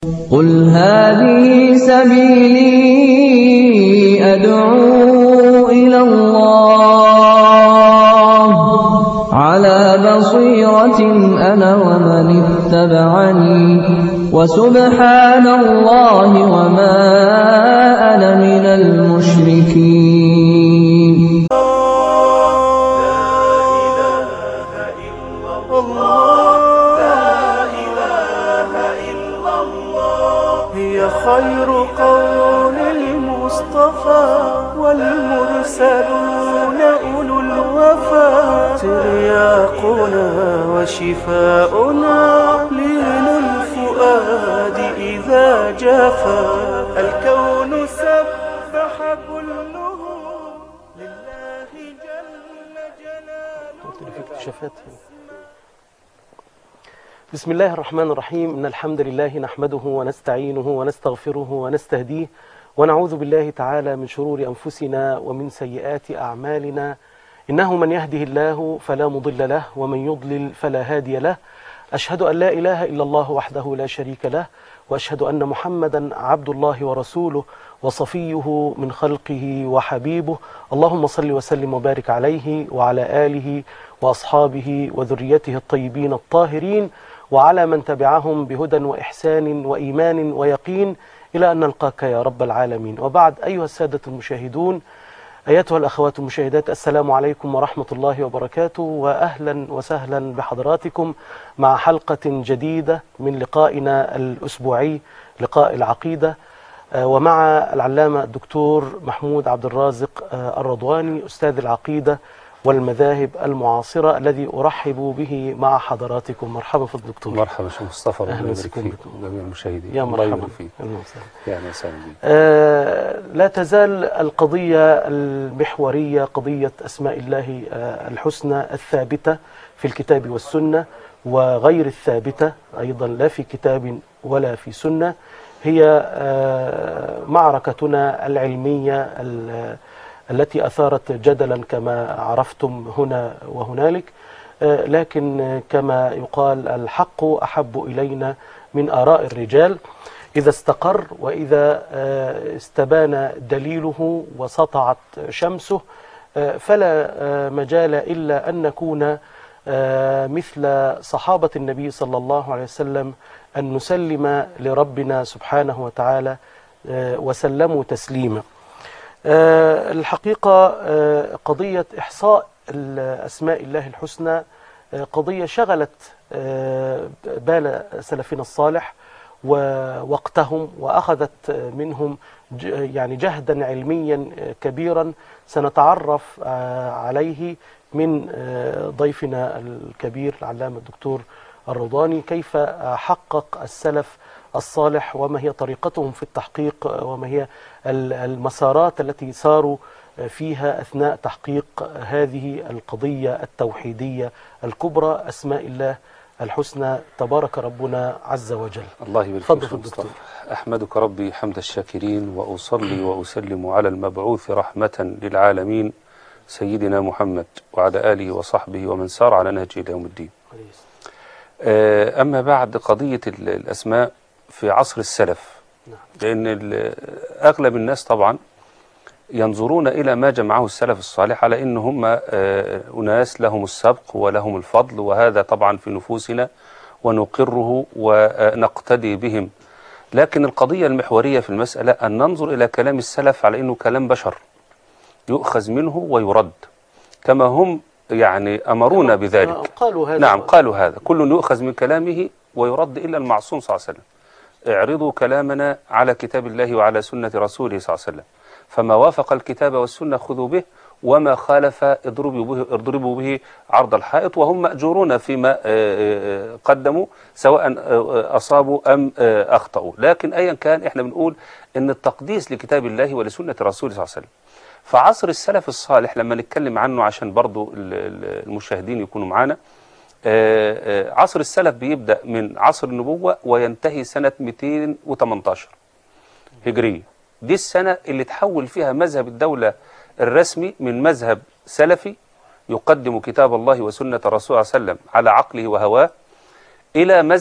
قل هذه سبيلي أدعو إلى الله على بصيرة أنا ومن اتبعني وسبحان الله وما أنا من المشركين هي خير قول المصطفى والمرسلون أولو الوفا ترياقنا وشفاؤنا لين الفؤاد إذا جفا الكون سبح كله لله جل جلاله اكتشافات بسم الله الرحمن الرحيم إن الحمد لله نحمده ونستعينه ونستغفره ونستهديه ونعوذ بالله تعالى من شرور أنفسنا ومن سيئات أعمالنا إنه من يهده الله فلا مضل له ومن يضلل فلا هادي له أشهد أن لا إله إلا الله وحده لا شريك له وأشهد أن محمدا عبد الله ورسوله وصفيه من خلقه وحبيبه اللهم صل وسلم وبارك عليه وعلى آله وأصحابه وذريته الطيبين الطاهرين وعلى من تبعهم بهدى وإحسان وإيمان ويقين إلى أن نلقاك يا رب العالمين وبعد أيها السادة المشاهدون أيتها الأخوات المشاهدات السلام عليكم ورحمة الله وبركاته وأهلا وسهلا بحضراتكم مع حلقة جديدة من لقائنا الأسبوعي لقاء العقيدة آه، ومع العلامة الدكتور محمود عبد الرازق آه، الرضواني أستاذ العقيدة والمذاهب المعاصرة الذي أرحب به مع حضراتكم مرحبا في الدكتور مرحبا شيخ مصطفى ربنا أهلا يبارك وسهلا فيك بكم. جميع المشاهدين يا الله مرحبا يبارك فيك أهلا وسهلا. يا اهلا وسهلا بك آه، لا تزال القضية المحورية قضية أسماء الله آه، الحسنى الثابتة في الكتاب والسنة وغير الثابتة أيضا لا في كتاب ولا في سنة هي آه، معركتنا العلمية ال- التي أثارت جدلا كما عرفتم هنا وهنالك آه، لكن آه، كما يقال الحق أحب إلينا من آراء الرجال إذا استقر وإذا آه، استبان دليله وسطعت شمسه آه، فلا آه، مجال إلا أن نكون آه، مثل صحابة النبي صلى الله عليه وسلم أن نسلم لربنا سبحانه وتعالى آه، وسلموا تسليما آه، الحقيقة آه، قضية إحصاء أسماء الله الحسنى آه، قضية شغلت آه، بال سلفنا الصالح ووقتهم وأخذت منهم ج- يعني جهدا علميا كبيرا سنتعرف آه، عليه من آه، ضيفنا الكبير العلامة الدكتور الرضاني كيف آه، حقق السلف الصالح وما هي طريقتهم في التحقيق آه، وما هي ال- المسارات التي ساروا آه، فيها أثناء تحقيق هذه القضية التوحيدية الكبرى أسماء الله الحسنى تبارك ربنا عز وجل الله يبارك تفضل فيك يا شيخ دكتور. مصطفى أحمدك ربي حمد الشاكرين وأصلي وأسلم على المبعوث رحمة للعالمين سيدنا محمد وعلى آله وصحبه ومن سار على نهجه إلى يوم الدين آه، أما بعد قضية ال- الأسماء في عصر السلف نعم. لأن ال- أغلب الناس طبعا ينظرون إلى ما جمعه السلف الصالح على أن هم آه، أناس لهم السبق ولهم الفضل وهذا طبعا في نفوسنا ونقره ونقتدي بهم لكن القضية المحورية في المسألة أن ننظر إلى كلام السلف على أنه كلام بشر يؤخذ منه ويرد كما هم يعني أمرونا بذلك قالوا هذا نعم قالوا هذا كل يؤخذ من كلامه ويرد إلا المعصوم صلى الله عليه وسلم اعرضوا كلامنا على كتاب الله وعلى سنة رسوله صلى الله عليه وسلم فما وافق الكتاب والسنة خذوا به وما خالف اضربوا به, اضربوا به عرض الحائط وهم مأجورون فيما آه، آه، قدموا سواء آه، أصابوا أم آه، أخطأوا لكن أيا كان إحنا بنقول أن التقديس لكتاب الله ولسنة رسوله صلى الله عليه وسلم فعصر السلف الصالح لما نتكلم عنه عشان برضو ال- ال- المشاهدين يكونوا معانا آه، آه، عصر السلف بيبدأ من عصر النبوة وينتهي سنة 218 هجرية دي السنة اللي تحول فيها مذهب الدولة الرسمي من مذهب سلفي يقدم كتاب الله وسنة الرسول صلى الله عليه وسلم على عقله وهواه إلى مذهب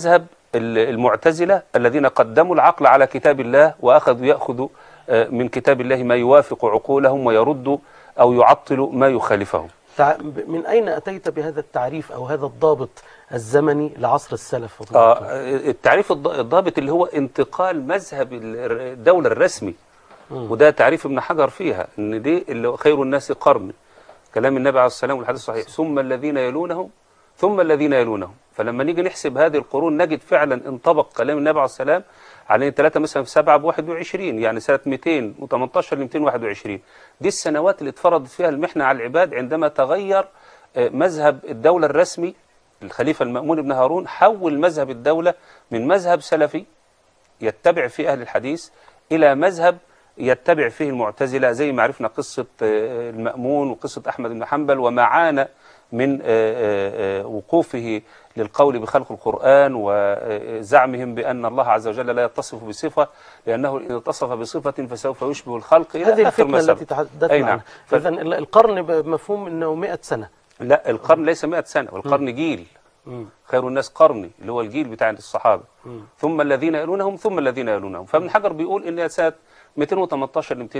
ال- المعتزلة الذين قدموا العقل على كتاب الله وأخذوا يأخذوا آه، من كتاب الله ما يوافق عقولهم ويرد أو يعطل ما يخالفهم تع- من أين أتيت بهذا التعريف أو هذا الضابط الزمني لعصر السلف فضيلة آه، الله؟ التعريف الض- الضابط اللي هو انتقال مذهب ال- الدولة الرسمي وده تعريف ابن حجر فيها ان دي اللي هو خير الناس قرن كلام النبي عليه الصلاه والسلام والحديث الصحيح ثم الذين يلونهم ثم الذين يلونهم فلما نيجي نحسب هذه القرون نجد فعلا انطبق كلام النبي عليه السلام على ان ثلاثة مثلا في سبعة ب 21 يعني سنة 218 ل 221 دي السنوات اللي اتفرضت فيها المحنة على العباد عندما تغير آه، مذهب الدولة الرسمي الخليفة المأمون بن هارون حول مذهب الدولة من مذهب سلفي يتبع فيه أهل الحديث إلى مذهب يتبع فيه المعتزلة زي ما عرفنا قصة آه، المأمون وقصة أحمد بن حنبل وما عانى من آه، آه، آه، وقوفه للقول بخلق القرآن وزعمهم بأن الله عز وجل لا يتصف بصفة لأنه إن اتصف بصفة فسوف يشبه الخلق إلى هذه آخر ما الفتنة سبق. التي تحدثت أي عنها نعم ف- إذا القرن بمفهوم أنه 100 سنة لا القرن ليس 100 سنة والقرن جيل خير الناس قرني اللي هو الجيل بتاع الصحابة ثم الذين يلونهم ثم الذين يلونهم فابن حجر بيقول ان سنة 218 ل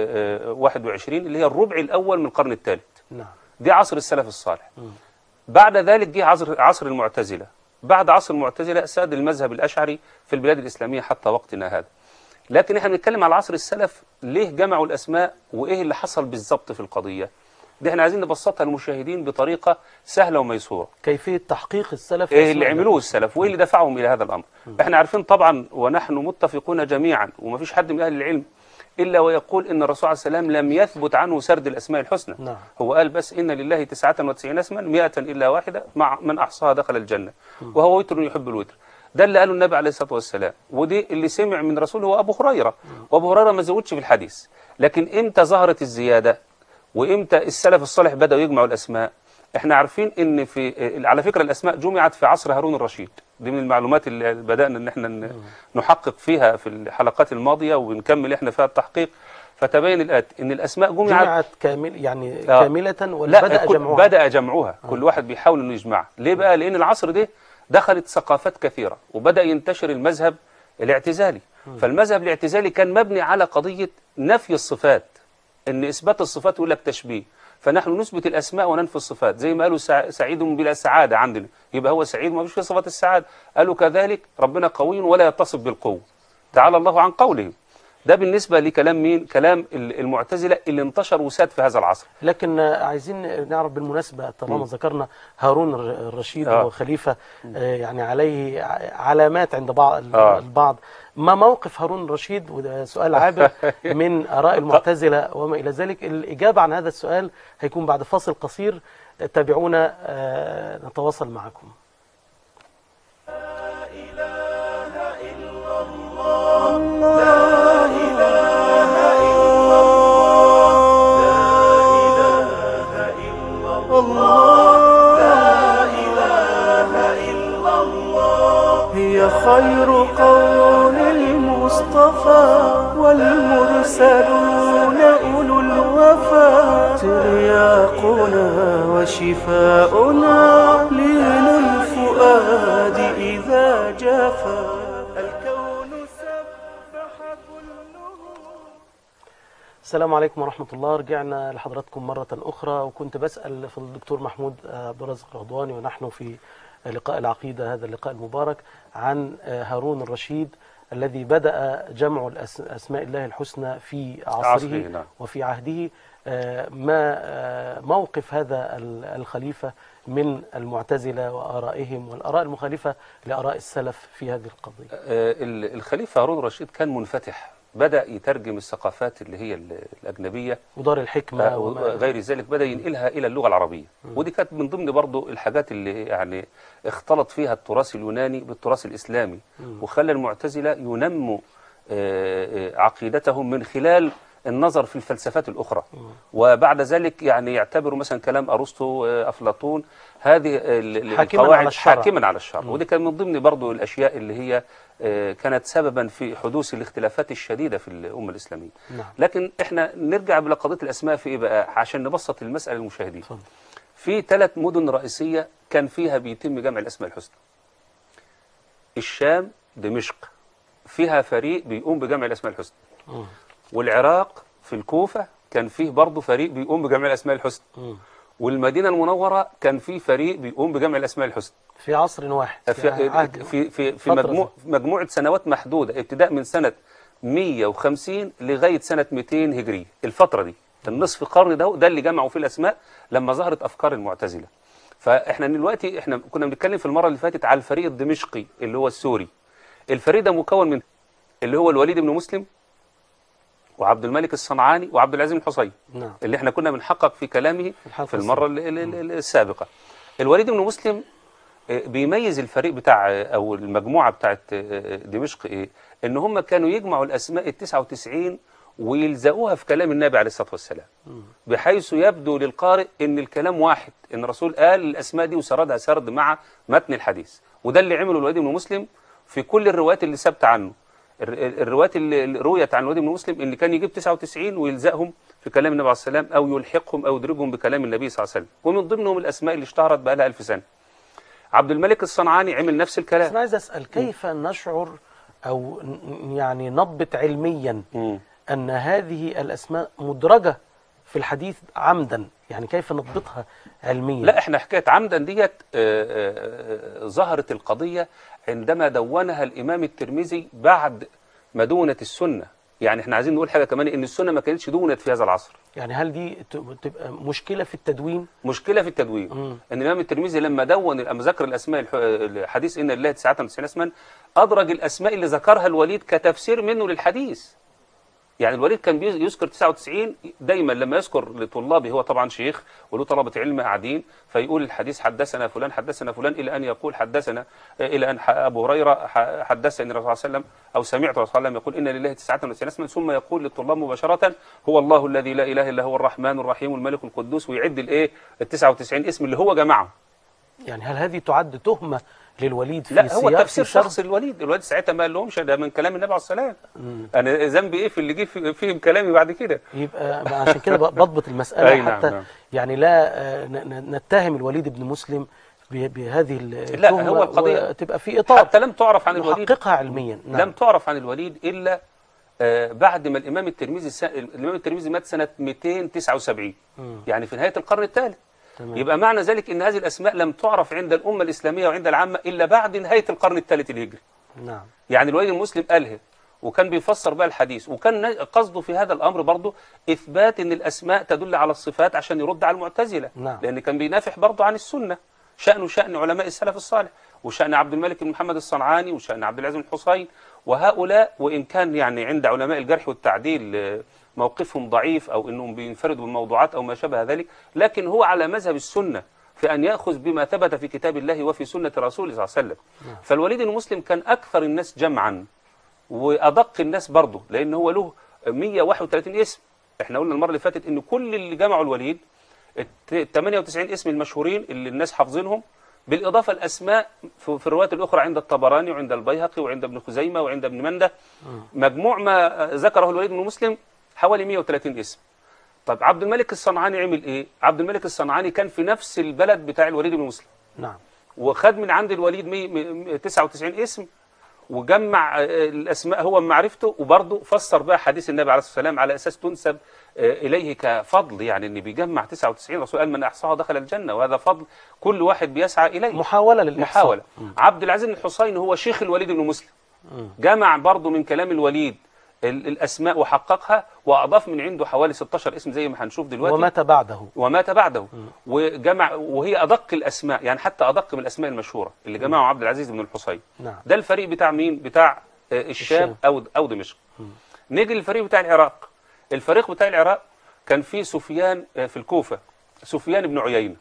221 اللي هي الربع الأول من القرن الثالث نعم دي عصر السلف الصالح بعد ذلك جه عصر عصر المعتزلة بعد عصر المعتزلة ساد المذهب الأشعري في البلاد الإسلامية حتى وقتنا هذا لكن احنا بنتكلم على عصر السلف ليه جمعوا الأسماء وإيه اللي حصل بالظبط في القضية دي احنا عايزين نبسطها للمشاهدين بطريقة سهلة وميسورة كيفية تحقيق السلف ايه اللي لأسماء عملوه السلف وايه اللي دفعهم الى هذا الامر احنا عارفين طبعا ونحن متفقون جميعا وما فيش حد من اهل العلم الا ويقول ان الرسول عليه السلام لم يثبت عنه سرد الاسماء الحسنى نعم. هو قال بس ان لله 99 اسما 100 الا واحده مع من احصاها دخل الجنه وهو وتر يحب الوتر ده اللي قاله النبي عليه الصلاه والسلام ودي اللي سمع من رسوله هو ابو هريره وابو هريره ما زودش في الحديث لكن امتى ظهرت الزياده وامتى السلف الصالح بداوا يجمعوا الاسماء احنا عارفين ان في على فكره الاسماء جمعت في عصر هارون الرشيد دي من المعلومات اللي بدانا ان احنا ن- نحقق فيها في الحلقات الماضيه ونكمل احنا فيها التحقيق فتبين الاتي ان الاسماء جمعت جمعت كامل يعني آه. كاملة ولا لا بدأ كل- جمعها بدأ جمعها كل واحد بيحاول انه يجمعها ليه بقى لان العصر ده دخلت ثقافات كثيرة وبدأ ينتشر المذهب الاعتزالي فالمذهب الاعتزالي كان مبني على قضية نفي الصفات ان اثبات الصفات يقول لك تشبيه فنحن نثبت الاسماء وننفي الصفات زي ما قالوا سع- سعيد بلا سعاده عندنا يبقى هو سعيد ما فيش فيه صفات السعاده قالوا كذلك ربنا قوي ولا يتصف بالقوه تعالى الله عن قوله ده بالنسبه لكلام مين كلام ال- المعتزله اللي انتشر وساد في هذا العصر لكن آه، عايزين نعرف بالمناسبة طالما ذكرنا هارون الر- الرشيد آه. وخليفة آه، يعني عليه ع- علامات عند بعض آه. البعض ما موقف هارون الرشيد وده سؤال عابر من آراء المعتزلة وما إلى ذلك الإجابة عن هذا السؤال هيكون بعد فاصل قصير تابعونا آه، نتواصل معكم هي خير قول المصطفى والمرسلون أولو الوفا ترياقنا وشفاؤنا لين الفؤاد إذا جفا الكون سبح كله السلام عليكم ورحمة الله رجعنا لحضراتكم مرة أخرى وكنت بسأل في الدكتور محمود آه، عبد الرازق الرضواني ونحن في لقاء العقيدة هذا اللقاء المبارك عن آه، هارون الرشيد الذي بدأ جمع الأس- أسماء الله الحسنى في عصره عصره، نعم. وفي عهده آه، ما آه، موقف هذا ال- الخليفة من المعتزلة وآرائهم والآراء المخالفة لآراء السلف في هذه القضية آه، ال- الخليفه هارون الرشيد كان منفتح بدا يترجم الثقافات اللي هي ال- الاجنبيه ودار الحكمة آه، وما- وغير ذلك بدا ينقلها الى اللغه العربيه ودي كانت من ضمن برضو الحاجات اللي يعني اختلط فيها التراث اليوناني بالتراث الاسلامي وخلى المعتزله ينموا آه، آه، عقيدتهم من خلال النظر في الفلسفات الاخرى وبعد ذلك يعني يعتبروا مثلا كلام ارسطو آه، افلاطون هذه ال- ال- حاكماً القواعد على الشرع. حاكما على الشرع ودي كان من ضمن برضو الاشياء اللي هي آه، كانت سببا في حدوث الاختلافات الشديده في الامه الاسلاميه نعم. لكن احنا نرجع لقضيه الاسماء في ايه بقى عشان نبسط المساله للمشاهدين اتفضل. في ثلاث مدن رئيسيه كان فيها بيتم جمع الاسماء الحسنى الشام دمشق فيها فريق بيقوم بجمع الاسماء الحسنى مم. والعراق في الكوفه كان فيه برضه فريق بيقوم بجمع الاسماء الحسنى مم. والمدينه المنوره كان فيه فريق بيقوم بجمع الاسماء الحسنى في عصر واحد في عهد- في في, في فترة مجموع مجموعه سنوات محدوده ابتداء من سنه 150 لغايه سنه 200 هجريه الفتره دي النصف قرن ده ده اللي جمعوا فيه الاسماء لما ظهرت افكار المعتزله فاحنا دلوقتي احنا كنا بنتكلم في المره اللي فاتت على الفريق الدمشقي اللي هو السوري الفريق ده مكون من اللي هو الوليد بن مسلم وعبد الملك الصنعاني وعبد العزيز بن الحصين نعم اللي احنا كنا بنحقق في كلامه الحلقة في المرة ال- ال- ال- السابقة الوليد بن مسلم آه، بيميز الفريق بتاع آه، او المجموعة بتاعت آه، دمشق ايه ان هم كانوا يجمعوا الاسماء ال 99 ويلزقوها في كلام النبي عليه الصلاة والسلام بحيث يبدو للقارئ ان الكلام واحد ان الرسول قال الاسماء دي وسردها سرد مع متن الحديث وده اللي عمله الوليد بن مسلم في كل الروايات اللي ثابته عنه الر- ال- الروايات اللي اللي رويت عن الوليد بن مسلم ان كان يجيب 99 ويلزقهم في كلام النبي عليه الصلاه والسلام او يلحقهم او يدرجهم بكلام النبي صلى الله عليه وسلم ومن ضمنهم الاسماء اللي اشتهرت بقى لها 1000 سنه عبد الملك الصنعاني عمل نفس بس الكلام انا عايز اسال كيف نشعر او ن- يعني نضبط علميا مم. ان هذه الاسماء مدرجه في الحديث عمدا يعني كيف نضبطها علميا لا احنا حكايه عمدا ديت آه، آه، آه، ظهرت القضيه عندما دونها الامام الترمذي بعد ما دونت السنه يعني احنا عايزين نقول حاجه كمان ان السنه ما كانتش دونت في هذا العصر يعني هل دي ت- تبقى مشكله في التدوين مشكله في التدوين مم. ان الامام الترمذي لما دون لما ذكر الاسماء الح- الحديث ان لله 99 اسما ادرج الاسماء اللي ذكرها الوليد كتفسير منه للحديث يعني الوليد كان بيز- يذكر 99 دايما لما يذكر لطلابه هو طبعا شيخ وله طلبه علم قاعدين فيقول الحديث حدثنا فلان حدثنا فلان الى ان يقول حدثنا الى ان ح- ابو هريره ح- حدثني الرسول صلى الله عليه وسلم او سمعت الرسول صلى الله عليه وسلم يقول ان لله 99 اسما ثم يقول للطلاب مباشره هو الله الذي لا اله الا هو الرحمن الرحيم الملك القدوس ويعد الايه ال 99 اسم اللي هو جمعهم يعني هل هذه تعد تهمه للوليد في لا هو سياق تفسير في سرد؟ شخص الوليد الوليد ساعتها ما قال لهمش ده من كلام النبي عليه الصلاه والسلام انا ذنبي ايه في اللي جه في- فيهم كلامي بعد كده يبقى بقى عشان كده ب- بضبط المسألة أي نعم، حتى نعم. يعني لا آه، ن- ن- نتهم الوليد بن مسلم ب- بهذه ال- لا، التهمة هو القضية- وتبقى في إطار حتى لم تعرف عن الوليد نحققها علميا نعم. لم تعرف عن الوليد الا آه، بعد ما الامام الترمذي س... الامام الترمذي مات سنه 279 مم. يعني في نهايه القرن الثالث تمام. يبقى معنى ذلك ان هذه الاسماء لم تعرف عند الامه الاسلاميه وعند العامه الا بعد نهايه القرن الثالث الهجري نعم يعني الوليد المسلم قالها وكان بيفسر بقى الحديث وكان نا- قصده في هذا الامر برضه اثبات ان الاسماء تدل على الصفات عشان يرد على المعتزله نعم. لان كان بينافح برضه عن السنه شانه شان علماء السلف الصالح وشان عبد الملك بن محمد الصنعاني وشان عبد العزيز بن الحصين وهؤلاء وان كان يعني عند علماء الجرح والتعديل آه، موقفهم ضعيف او انهم بينفردوا بالموضوعات او ما شابه ذلك لكن هو على مذهب السنه في ان ياخذ بما ثبت في كتاب الله وفي سنه رسوله صلى الله عليه وسلم فالوليد المسلم كان اكثر الناس جمعا وادق الناس برضه لان هو له 131 اسم احنا قلنا المره اللي فاتت ان كل اللي جمعوا الوليد الت- 98 اسم المشهورين اللي الناس حافظينهم بالاضافه الاسماء في في الروايات الاخرى عند الطبراني وعند البيهقي وعند ابن خزيمه وعند ابن منده مجموع ما ذكره الوليد بن مسلم حوالي 130 اسم طب عبد الملك الصنعاني عمل ايه عبد الملك الصنعاني كان في نفس البلد بتاع الوليد بن مسلم نعم وخد من عند الوليد مي- مي- 99 اسم وجمع آه، الاسماء هو من معرفته وبرضه فسر بقى حديث النبي عليه الصلاه والسلام على اساس تنسب آه، اليه كفضل يعني ان بيجمع 99 الرسول قال من احصاها دخل الجنه وهذا فضل كل واحد بيسعى اليه محاولة للإحصاء محاوله عبد العزيز بن الحصين هو شيخ الوليد بن مسلم جمع برضه من كلام الوليد ال- الاسماء وحققها واضاف من عنده حوالي 16 اسم زي ما هنشوف دلوقتي ومات بعده ومات بعده وجمع وهي ادق الاسماء يعني حتى ادق من الاسماء المشهوره اللي جمعه عبد العزيز بن الحصين نعم ده الفريق بتاع مين بتاع آه، الشام الشام. او او دمشق نيجي للفريق بتاع العراق الفريق بتاع العراق كان فيه سفيان آه، في الكوفه سفيان بن عيينه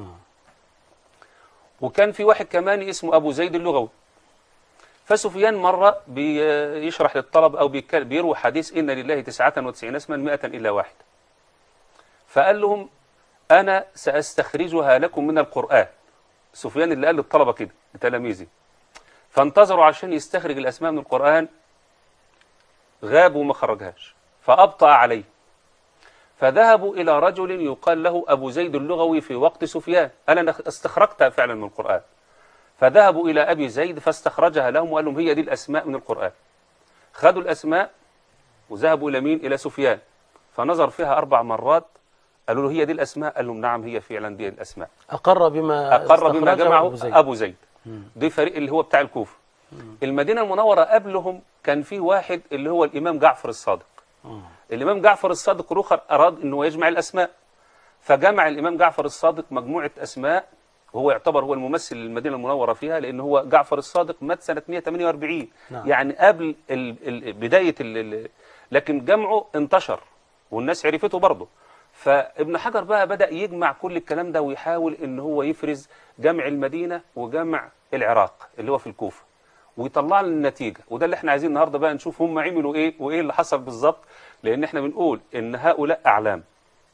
وكان في واحد كمان اسمه ابو زيد اللغوي فسفيان مرة بيشرح للطلب أو بيتكلم- بيروي حديث إن لله تسعة وتسعين اسما مئة إلا واحد فقال لهم أنا سأستخرجها لكم من القرآن سفيان اللي قال للطلبة كده لتلاميذه فانتظروا عشان يستخرج الأسماء من القرآن غابوا وما خرجهاش فأبطأ عليه فذهبوا إلى رجل يقال له أبو زيد اللغوي في وقت سفيان قال أنا استخرجتها فعلا من القرآن فذهبوا إلى أبي زيد فاستخرجها لهم وقال لهم هي دي الأسماء من القرآن خدوا الأسماء وذهبوا إلى مين إلى سفيان فنظر فيها أربع مرات قالوا له هي دي الأسماء قال لهم نعم هي فعلا دي الأسماء أقر بما أقر بما استخرجه جمعه أبو زيد. أبو زيد دي فريق اللي هو بتاع الكوفة المدينة المنورة قبلهم كان في واحد اللي هو الإمام جعفر الصادق الإمام جعفر الصادق الأخر أراد أنه يجمع الأسماء فجمع الإمام جعفر الصادق مجموعة أسماء وهو يعتبر هو الممثل للمدينة المنورة فيها لأن هو جعفر الصادق مات سنة 148 نعم. يعني قبل ال ال بداية ال ال لكن جمعه انتشر والناس عرفته برضه فابن حجر بقى بدأ يجمع كل الكلام ده ويحاول ان هو يفرز جمع المدينة وجمع العراق اللي هو في الكوفة ويطلع لنا النتيجة وده اللي احنا عايزين النهاردة بقى نشوف هم عملوا ايه وايه اللي حصل بالظبط لان احنا بنقول ان هؤلاء اعلام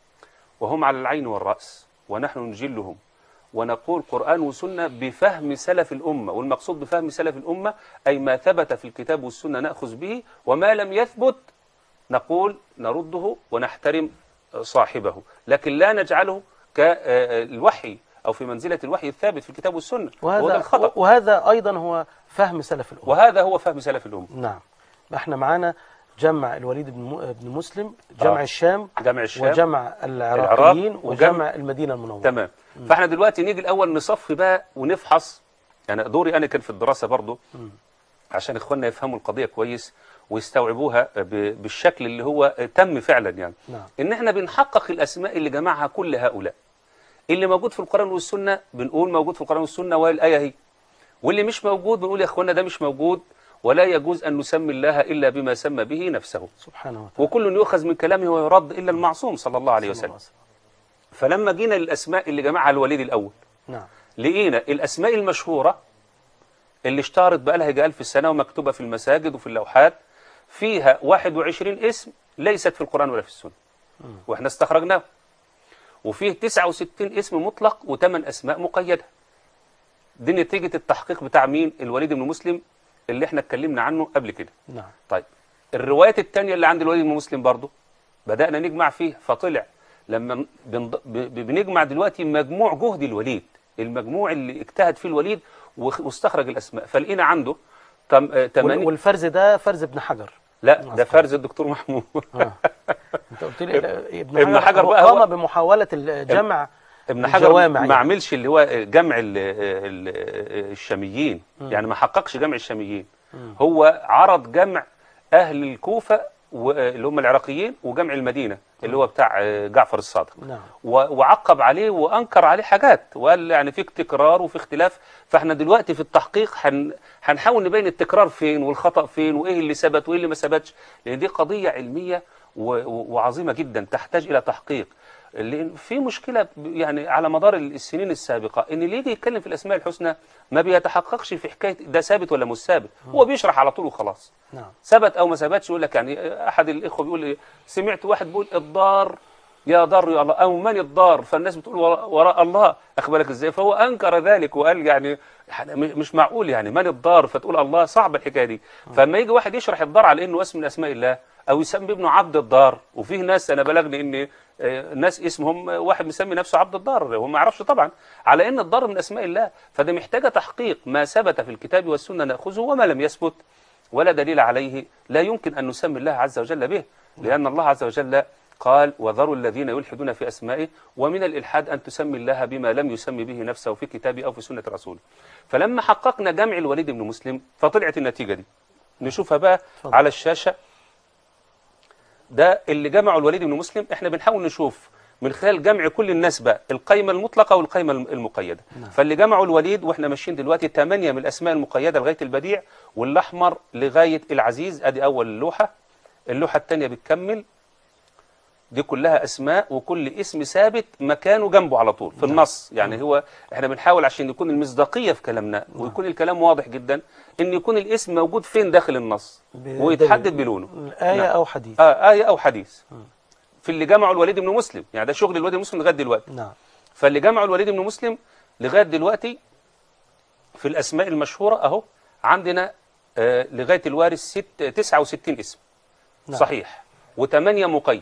وهم على العين والرأس ونحن نجلهم ونقول قرآن وسنة بفهم سلف الأمة والمقصود بفهم سلف الأمة أي ما ثبت في الكتاب والسنة نأخذ به وما لم يثبت نقول نرده ونحترم صاحبه لكن لا نجعله كالوحي أو في منزلة الوحي الثابت في الكتاب والسنة وهذا وهذا الخطأ وهذا أيضا هو فهم سلف الأمة وهذا هو فهم سلف الأمة نعم احنا معانا جمع الوليد بن م- بن مسلم جمع آه. الشام جمع الشام وجمع العراقيين العراق وجمع المدينة المنورة تمام فاحنا دلوقتي نيجي الاول نصفي بقى ونفحص يعني دوري انا كان في الدراسه برضو عشان اخواننا يفهموا القضيه كويس ويستوعبوها ب- بالشكل اللي هو تم فعلا يعني نعم. ان احنا بنحقق الاسماء اللي جمعها كل هؤلاء اللي موجود في القران والسنه بنقول موجود في القران والسنه والايه هي واللي مش موجود بنقول يا اخوانا ده مش موجود ولا يجوز ان نسمي الله الا بما سمى به نفسه سبحانه وتعالى وكل يؤخذ من كلامه ويرد الا المعصوم صلى الله عليه صلى الله وسلم فلما جينا للاسماء اللي جمعها الوليد الاول نعم لقينا الأسماء المشهورة اللي اشتهرت بقى لها 1000 سنة ومكتوبة في المساجد وفي اللوحات فيها 21 اسم ليست في القرآن ولا في السنة واحنا استخرجناه وفيه 69 اسم مطلق وثمان أسماء مقيدة دي نتيجة التحقيق بتاع مين الوليد بن مسلم اللي احنا اتكلمنا عنه قبل كده نعم طيب الروايات التانية اللي عند الوليد بن مسلم برضه بدأنا نجمع فيها فطلع لما بنض- ب- بنجمع دلوقتي مجموع جهد الوليد المجموع اللي اجتهد فيه الوليد وخ- واستخرج الأسماء فلقينا عنده تم آه، وال- تماني والفرز ده فرز ابن حجر لا ده فرز الدكتور محمود آه. انت قلت لي ابن, ابن حجر هو بقى قام هو- بمحاولة الجمع ابن حجر الجوامع ما يعني. عملش اللي هو جمع ال ال الشاميين يعني ما حققش جمع الشاميين هو عرض جمع أهل الكوفة و- اللي هم العراقيين وجمع المدينة اللي هو بتاع جعفر الصادق نعم و- وعقب عليه وانكر عليه حاجات وقال يعني في تكرار وفي اختلاف فاحنا دلوقتي في التحقيق هن هنحاول نبين التكرار فين والخطا فين وايه اللي ثبت وايه اللي ما ثبتش لان دي قضيه علميه و- و- وعظيمه جدا تحتاج الى تحقيق لان في مشكله ب- يعني على مدار السنين السابقه ان اللي يجي يتكلم في الاسماء الحسنى ما بيتحققش في حكايه ده ثابت ولا مش ثابت هو بيشرح على طول وخلاص نعم ثبت او ما ثبتش يقول لك يعني احد الاخوه بيقول إيه، سمعت واحد بيقول الضار يا ضر يا الله او من الضار فالناس بتقول وراء, وراء الله اخد بالك ازاي فهو انكر ذلك وقال يعني ح- مش معقول يعني من الضار فتقول الله صعب الحكايه دي فلما يجي واحد يشرح الضار على انه اسم من اسماء الله او يسمي ابنه عبد الضار وفيه ناس انا بلغني ان آه، ناس اسمهم واحد مسمي نفسه عبد الضار هو ما يعرفش طبعا على ان الضار من اسماء الله فده محتاجه تحقيق ما ثبت في الكتاب والسنه ناخذه وما لم يثبت ولا دليل عليه لا يمكن أن نسمي الله عز وجل به لأن الله عز وجل قال وذروا الذين يلحدون في أسمائه ومن الإلحاد أن تسمي الله بما لم يسمي به نفسه في كتابه أو في سنة رسوله فلما حققنا جمع الوليد بن مسلم فطلعت النتيجة دي نشوفها بقى اتفضل. على الشاشة ده اللي جمعه الوليد بن مسلم احنا بنحاول نشوف من خلال جمع كل الناس بقى القائمة المطلقة والقائمة الم- المقيدة فاللي جمعوا الوليد واحنا ماشيين دلوقتي ثمانية من الأسماء المقيدة لغاية البديع والأحمر لغاية العزيز أدي أول لوحة اللوحة الثانية بتكمل دي كلها أسماء وكل اسم ثابت مكانه جنبه على طول في النص يعني هو احنا بنحاول عشان يكون المصداقية في كلامنا ويكون الكلام واضح جدا ان يكون الاسم موجود فين داخل النص بدليل. ويتحدد بلونه الآية نعم. أو حديث آه آية أو حديث في اللي جمعوا الوليد بن مسلم يعني ده شغل الوليد بن مسلم لغاية دلوقتي نعم فاللي جمعوا الوليد بن مسلم لغاية دلوقتي في الأسماء المشهورة أهو عندنا آه لغاية الوارث ست 69 اسم نعم. صحيح وثمانية مقيد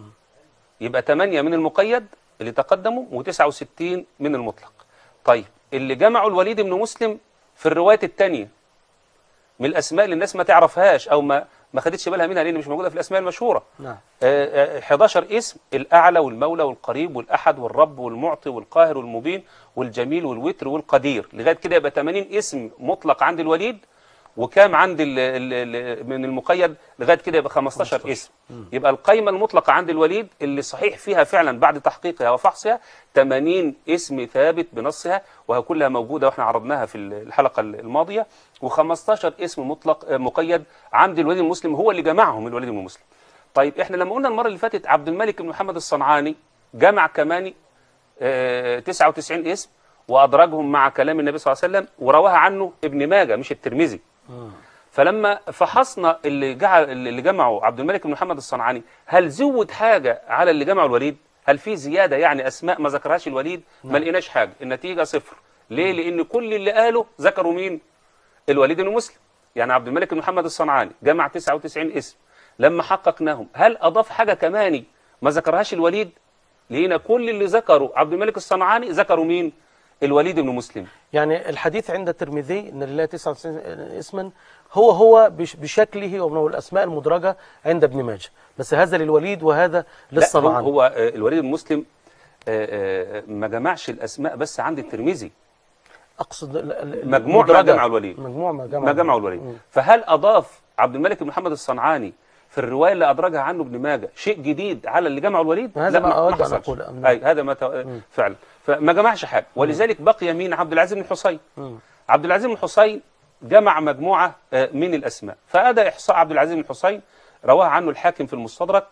يبقى ثمانية من المقيد اللي تقدموا و69 من المطلق طيب اللي جمعوا الوليد بن مسلم في الروايات التانية من الاسماء اللي الناس ما تعرفهاش او ما ما خدتش بالها منها لان مش موجوده في الاسماء المشهوره نعم آه، آه، 11 اسم الأعلى والمولى والقريب والأحد والرب والمعطي والقاهر والمبين والجميل والوتر والقدير لغاية كده يبقى 80 اسم مطلق عند الوليد وكام عند ال ال من المقيد لغاية كده يبقى 15 اسم يبقى القايمة المطلقة عند الوليد اللي صحيح فيها فعلا بعد تحقيقها وفحصها 80 اسم ثابت بنصها وهي كلها موجودة واحنا عرضناها في الحلقة الماضية و15 اسم مطلق آه، مقيد عند الوليد المسلم هو اللي جمعهم الوليد بن مسلم طيب احنا لما قلنا المره اللي فاتت عبد الملك بن محمد الصنعاني جمع كمان آه، 99 اسم وادرجهم مع كلام النبي صلى الله عليه وسلم ورواها عنه ابن ماجه مش الترمذي فلما فحصنا اللي جعل اللي جمعه عبد الملك بن محمد الصنعاني هل زود حاجه على اللي جمعه الوليد هل في زياده يعني اسماء ما ذكرهاش الوليد ما لقيناش حاجه النتيجه صفر ليه لان كل اللي قاله ذكروا مين الوليد بن مسلم يعني عبد الملك بن محمد الصنعاني جمع 99 اسم لما حققناهم هل اضاف حاجه كمان ما ذكرهاش الوليد لقينا كل اللي ذكروا عبد الملك الصنعاني ذكروا مين الوليد بن مسلم يعني الحديث عند الترمذي ان لله 99 اسما هو هو بش- بشكله ومن الاسماء المدرجه عند ابن ماجه بس هذا للوليد وهذا لا هو, للصنعاني هو آه، الوليد بن مسلم آه، آه، ما جمعش الاسماء بس عند الترمذي اقصد ال- ال- مجموع ما المدرجة. جمع الوليد. مجموع ما جمع ما جمعوا الوليد فهل اضاف عبد الملك بن محمد الصنعاني في الروايه اللي ادرجها عنه ابن ماجه شيء جديد على اللي جمعه الوليد هذا ما أود أن حصلش. أقول، أم اي هذا ما تو... فعلا فما جمعش حاجه ولذلك بقي مين عبد العزيز بن الحصين عبد العزيز بن الحصين جمع مجموعه آه، من الاسماء فادى احصاء عبد العزيز بن الحصين رواه عنه الحاكم في المستدرك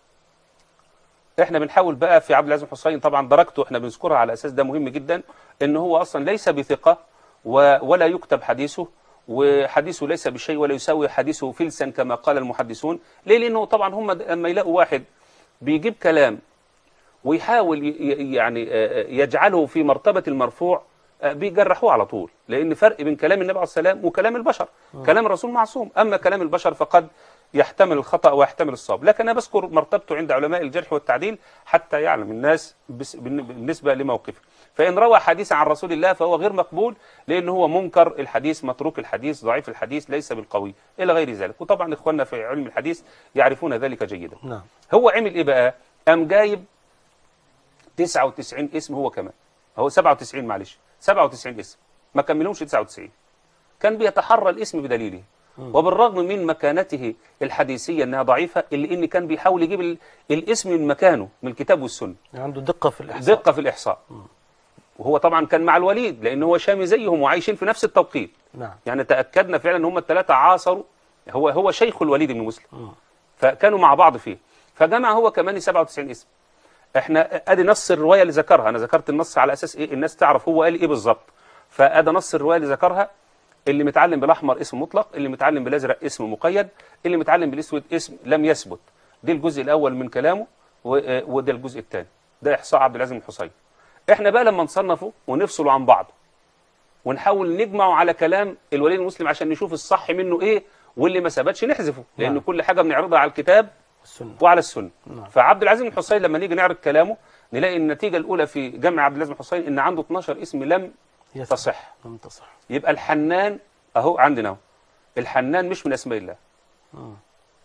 احنا بنحاول بقى في عبد العزيز بن الحصين طبعا درجته احنا بنذكرها على اساس ده مهم جدا ان هو اصلا ليس بثقه و- ولا يكتب حديثه وحديثه ليس بشيء ولا يساوي حديثه فلسا كما قال المحدثون ليه لانه طبعا هم لما يلاقوا واحد بيجيب كلام ويحاول ي- ي- يعني آه، آه، يجعله في مرتبة المرفوع آه، بيجرحوه على طول لأن فرق بين كلام النبي عليه السلام وكلام البشر كلام الرسول معصوم أما كلام البشر فقد يحتمل الخطأ ويحتمل الصواب لكن أنا بذكر مرتبته عند علماء الجرح والتعديل حتى يعلم الناس بس- بالن- بالنسبة لموقفه فإن روى حديثا عن رسول الله فهو غير مقبول لأنه هو منكر الحديث متروك الحديث ضعيف الحديث ليس بالقوي إلى غير ذلك وطبعا إخواننا في علم الحديث يعرفون ذلك جيدا نعم هو عمل إيه بقى قام جايب 99 اسم هو كمان هو 97 معلش 97 اسم ما كملهمش 99 كان بيتحرى الاسم بدليله وبالرغم من مكانته الحديثية انها ضعيفة الا ان كان بيحاول يجيب ال- الاسم من مكانه من الكتاب والسنة عنده دقه في الاحصاء دقة في الإحصاء وهو طبعا كان مع الوليد لأن هو شامي زيهم وعايشين في نفس التوقيت نعم يعني تأكدنا فعلا ان هم الثلاثة عاصروا هو هو شيخ الوليد بن مسلم فكانوا مع بعض فيه فجمع هو كمان 97 اسم احنا ادي نص الروايه اللي ذكرها انا ذكرت النص على اساس ايه الناس تعرف هو قال ايه بالظبط فادي نص الروايه اللي ذكرها اللي متعلم بالاحمر اسم مطلق اللي متعلم بالازرق اسم مقيد اللي متعلم بالاسود اسم لم يثبت دي الجزء الاول من كلامه و- آه، وده الجزء الثاني ده احصاء عبد العزيز بن حسين احنا بقى لما نصنفه ونفصله عن بعض ونحاول نجمعه على كلام الوليد المسلم عشان نشوف الصح منه ايه واللي ما ثبتش نحذفه لان نعم. كل حاجه بنعرضها على الكتاب السنه وعلى السنه نعم. فعبد العزيز بن حسين لما نيجي نعرض كلامه نلاقي النتيجه الاولى في جمع عبد العزيز بن حسين ان عنده 12 اسم لم يثبت. تصح لم تصح يبقى الحنان اهو عندنا اهو الحنان مش من اسماء الله مم.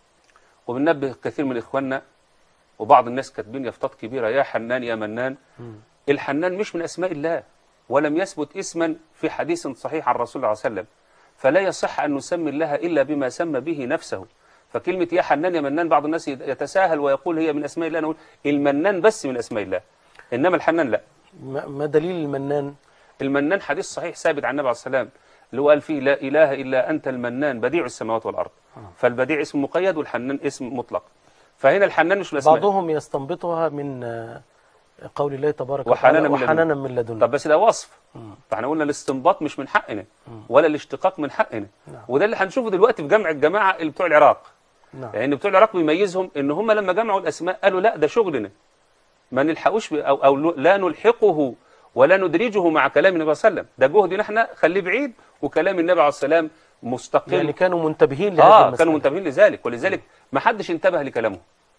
وبننبه كثير من اخواننا وبعض الناس كاتبين يافطات كبيره يا حنان يا منان مم. الحنان مش من اسماء الله ولم يثبت اسما في حديث صحيح عن الرسول صلى الله عليه وسلم فلا يصح ان نسمي الله الا بما سمى به نفسه فكلمه يا حنان يا منان بعض الناس يتساهل ويقول هي من اسماء الله نقول المنان بس من اسماء الله انما الحنان لا ما ما دليل المنان المنان حديث صحيح ثابت عن النبي عليه السلام اللي هو قال فيه لا اله الا انت المنان بديع السماوات والارض فالبديع اسم مقيد والحنان اسم مطلق فهنا الحنان مش من الاسماء بعضهم يستنبطها من آه، قول الله تبارك وحنانا وتعالى من لدنا. وحنانا من لدنا طب بس ده وصف فاحنا قلنا الاستنباط مش من حقنا ولا الاشتقاق من حقنا نعم. وده اللي هنشوفه دلوقتي في جمع الجماعه اللي بتوع العراق نعم لان بتوع العراق بيميزهم ان هم لما جمعوا الاسماء قالوا لا ده شغلنا ما نلحقوش ب- او او لا نلحقه ولا ندرجه مع كلام النبي صلى الله عليه وسلم ده جهدنا احنا خليه بعيد وكلام النبي عليه السلام مستقل يعني كانوا منتبهين لهذه اه المسألة كانوا منتبهين لذلك ولذلك ما حدش انتبه لكلامه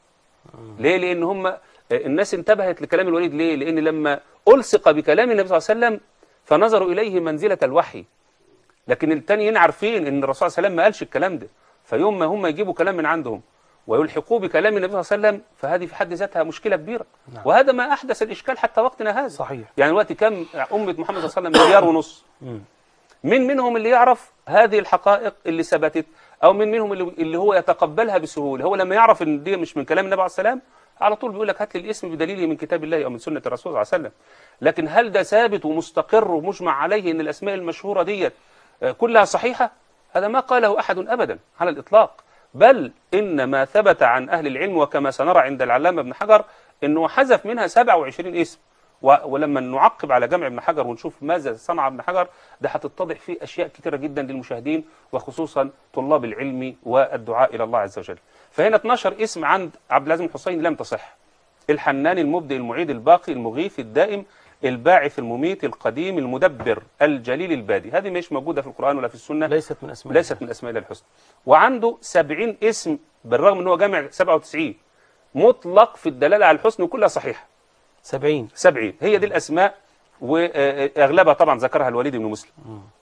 ليه لان هم الناس انتبهت لكلام الوليد ليه لان لما الصق بكلام النبي صلى الله عليه وسلم فنظروا إليه منزلة الوحي لكن التانيين عارفين ان الرسول صلى الله عليه وسلم ما قالش الكلام ده فيوم ما هم يجيبوا كلام من عندهم ويلحقوه بكلام النبي صلى الله عليه وسلم فهذه في حد ذاتها مشكله كبيره نعم. وهذا ما احدث الاشكال حتى وقتنا هذا صحيح. يعني دلوقتي كم امه محمد صلى الله عليه وسلم مليار ونص من منهم اللي يعرف هذه الحقائق اللي ثبتت او من منهم اللي, اللي هو يتقبلها بسهوله هو لما يعرف ان دي مش من كلام النبي عليه السلام على طول بيقول لك هات لي الاسم بدليله من كتاب الله او من سنه الرسول صلى الله عليه وسلم لكن هل ده ثابت ومستقر ومجمع عليه ان الاسماء المشهوره ديت آه، كلها صحيحه هذا ما قاله احد ابدا على الاطلاق بل ان ما ثبت عن اهل العلم وكما سنرى عند العلامه ابن حجر انه حذف منها 27 اسم و- ولما نعقب على جمع ابن حجر ونشوف ماذا صنع ابن حجر ده هتتضح فيه اشياء كثيره جدا للمشاهدين وخصوصا طلاب العلم والدعاء الى الله عز وجل. فهنا 12 اسم عند عبد العزيز الحسين لم تصح. الحنان المبدئ المعيد الباقي المغيث الدائم الباعث المميت القديم المدبر الجليل البادي هذه مش موجوده في القران ولا في السنه ليست من اسماء ليست من اسماء الله الحسنى وعنده 70 اسم بالرغم ان هو جامع 97 مطلق في الدلاله على الحسن وكلها صحيحه 70 70 هي دي الاسماء واغلبها طبعا ذكرها الوليد بن مسلم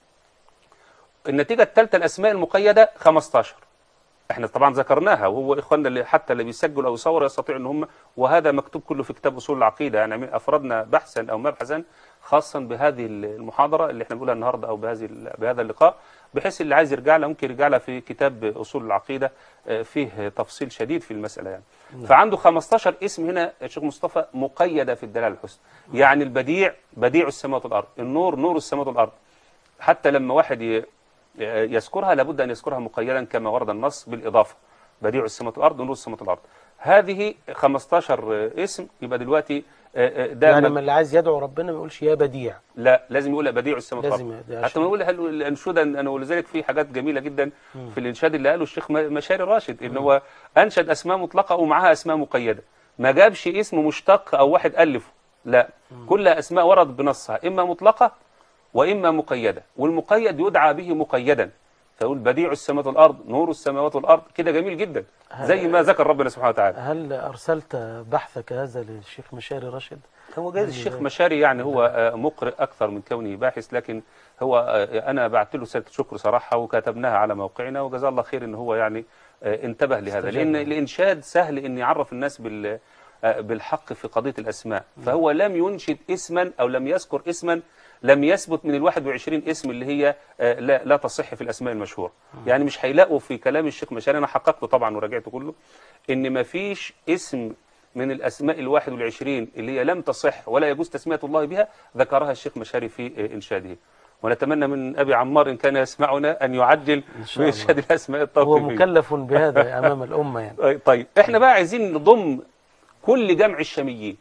النتيجه الثالثه الاسماء المقيده 15 احنا طبعا ذكرناها وهو اخواننا اللي حتى اللي بيسجلوا او يصوروا يستطيع ان هم وهذا مكتوب كله في كتاب اصول العقيده يعني افردنا بحثا او مبحثا خاصا بهذه المحاضره اللي احنا بنقولها النهارده او بهذه ال- بهذا اللقاء بحيث اللي عايز يرجع لها ممكن يرجع لها في كتاب اصول العقيده آه، فيه تفصيل شديد في المساله يعني فعنده 15 اسم هنا يا شيخ مصطفى مقيده في الدلاله الحسنى يعني البديع بديع السماوات والارض النور نور السماوات والارض حتى لما واحد ي- يذكرها لابد ان يذكرها مقيدا كما ورد النص بالاضافه بديع السماوات والارض ونور السماوات والارض هذه 15 اسم يبقى دلوقتي آه، آه، ده يعني مج- لما اللي عايز يدعو ربنا ما يقولش يا بديع لا لازم يقول بديع السماوات لازم والارض ده حتى عشان- ما يقول هل الانشوده انا ولذلك في حاجات جميله جدا في الانشاد اللي قاله الشيخ م- مشاري راشد ان هو انشد اسماء مطلقه ومعاها اسماء مقيده ما جابش اسم مشتق او واحد الفه لا كلها اسماء ورد بنصها اما مطلقه واما مقيده والمقيد يدعى به مقيدا فيقول بديع السماوات والارض نور السماوات والارض كده جميل جدا زي ما ذكر ربنا سبحانه وتعالى هل ارسلت بحثك هذا للشيخ مشاري راشد هو جايز الشيخ مشاري يعني هو آه، مقرئ اكثر من كونه باحث لكن هو آه، انا بعت له رساله شكر صراحه وكتبناها على موقعنا وجزاه الله خير ان هو يعني آه، انتبه لهذا استجاب لان له. الانشاد سهل ان يعرف الناس بال آه، بالحق في قضيه الاسماء فهو لم ينشد اسما او لم يذكر اسما لم يثبت من ال 21 اسم اللي هي آه، لا لا تصح في الاسماء المشهوره يعني مش هيلاقوا في كلام الشيخ مشاري انا حققته طبعا وراجعته كله ان ما فيش اسم من الأسماء الواحد والعشرين اللي هي لم تصح ولا يجوز تسمية الله بها ذكرها الشيخ مشاري في إنشاده ونتمنى من أبي عمار إن كان يسمعنا أن يعجل شاء في الله. إنشاد الأسماء هو التوقيفية مكلف بهذا امام الامه يعني أي- طيب إحنا بقى عايزين نضم كل جمع الشاميين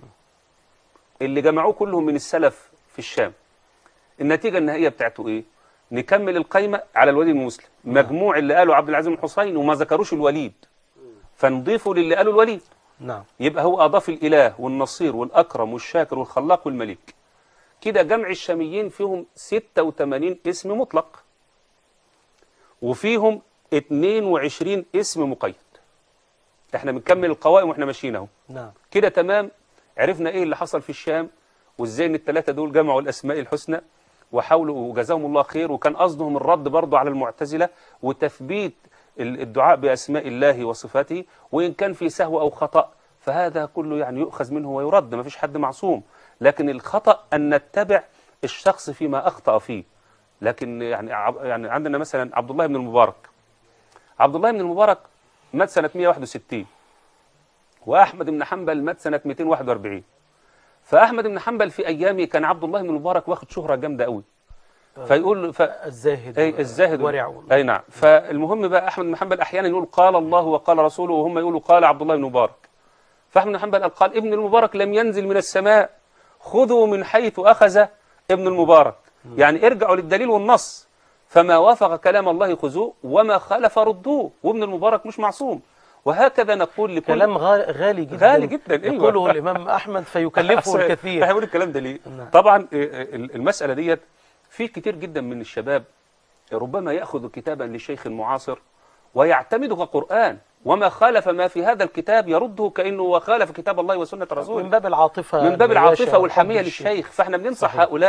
اللي جمعوه كلهم من السلف في الشام النتيجة النهائية بتاعته إيه؟ نكمل القايمة على الوليد بن مسلم مجموع اللي قاله عبد العزيز بن حسين وما ذكروش الوليد فنضيفه للي قاله الوليد نعم يبقى هو أضاف الإله والنصير والأكرم والشاكر والخلاق والمليك كده جمع الشاميين فيهم 86 اسم مطلق وفيهم 22 اسم مقيد احنا بنكمل القوائم واحنا ماشيين اهو نعم كده تمام عرفنا ايه اللي حصل في الشام وازاي ان الثلاثه دول جمعوا الاسماء الحسنى وحاولوا وجزاهم الله خير وكان قصدهم الرد برضه على المعتزله وتثبيت ال- الدعاء باسماء الله وصفاته وان كان في سهو او خطا فهذا كله يعني يؤخذ منه ويرد ما فيش حد معصوم لكن الخطا ان نتبع الشخص فيما اخطا فيه لكن يعني عب- يعني عندنا مثلا عبد الله بن المبارك عبد الله بن المبارك مات سنه 161 واحمد بن حنبل مات سنه 241 فاحمد بن حنبل في ايامه كان عبد الله بن المبارك واخد شهره جامده قوي فيقول ف... الزاهد اي الزاهد ورع اي نعم فالمهم بقى احمد بن حنبل احيانا يقول قال الله وقال رسوله وهم يقولوا قال عبد الله بن مبارك فاحمد بن حنبل قال, قال ابن المبارك لم ينزل من السماء خذوا من حيث اخذ ابن المبارك يعني ارجعوا للدليل والنص فما وافق كلام الله خذوه وما خالف ردوه وابن المبارك مش معصوم وهكذا نقول لكل كلام غا- غالي جدا غالي جدا، أيوة. يقوله الامام احمد فيكلفه أحسن. الكثير احنا بنقول الكلام ده ليه؟ نعم. طبعا آه، آه، المسألة ديت في كتير جدا من الشباب ربما يأخذ كتابا لشيخ معاصر ويعتمده كقرآن وما خالف ما في هذا الكتاب يرده كأنه وخالف كتاب الله وسنة من رسوله باب العاطفه من باب البياشة العاطفة والحب والحمية للشيء. للشيخ فاحنا بننصح صحيح. هؤلاء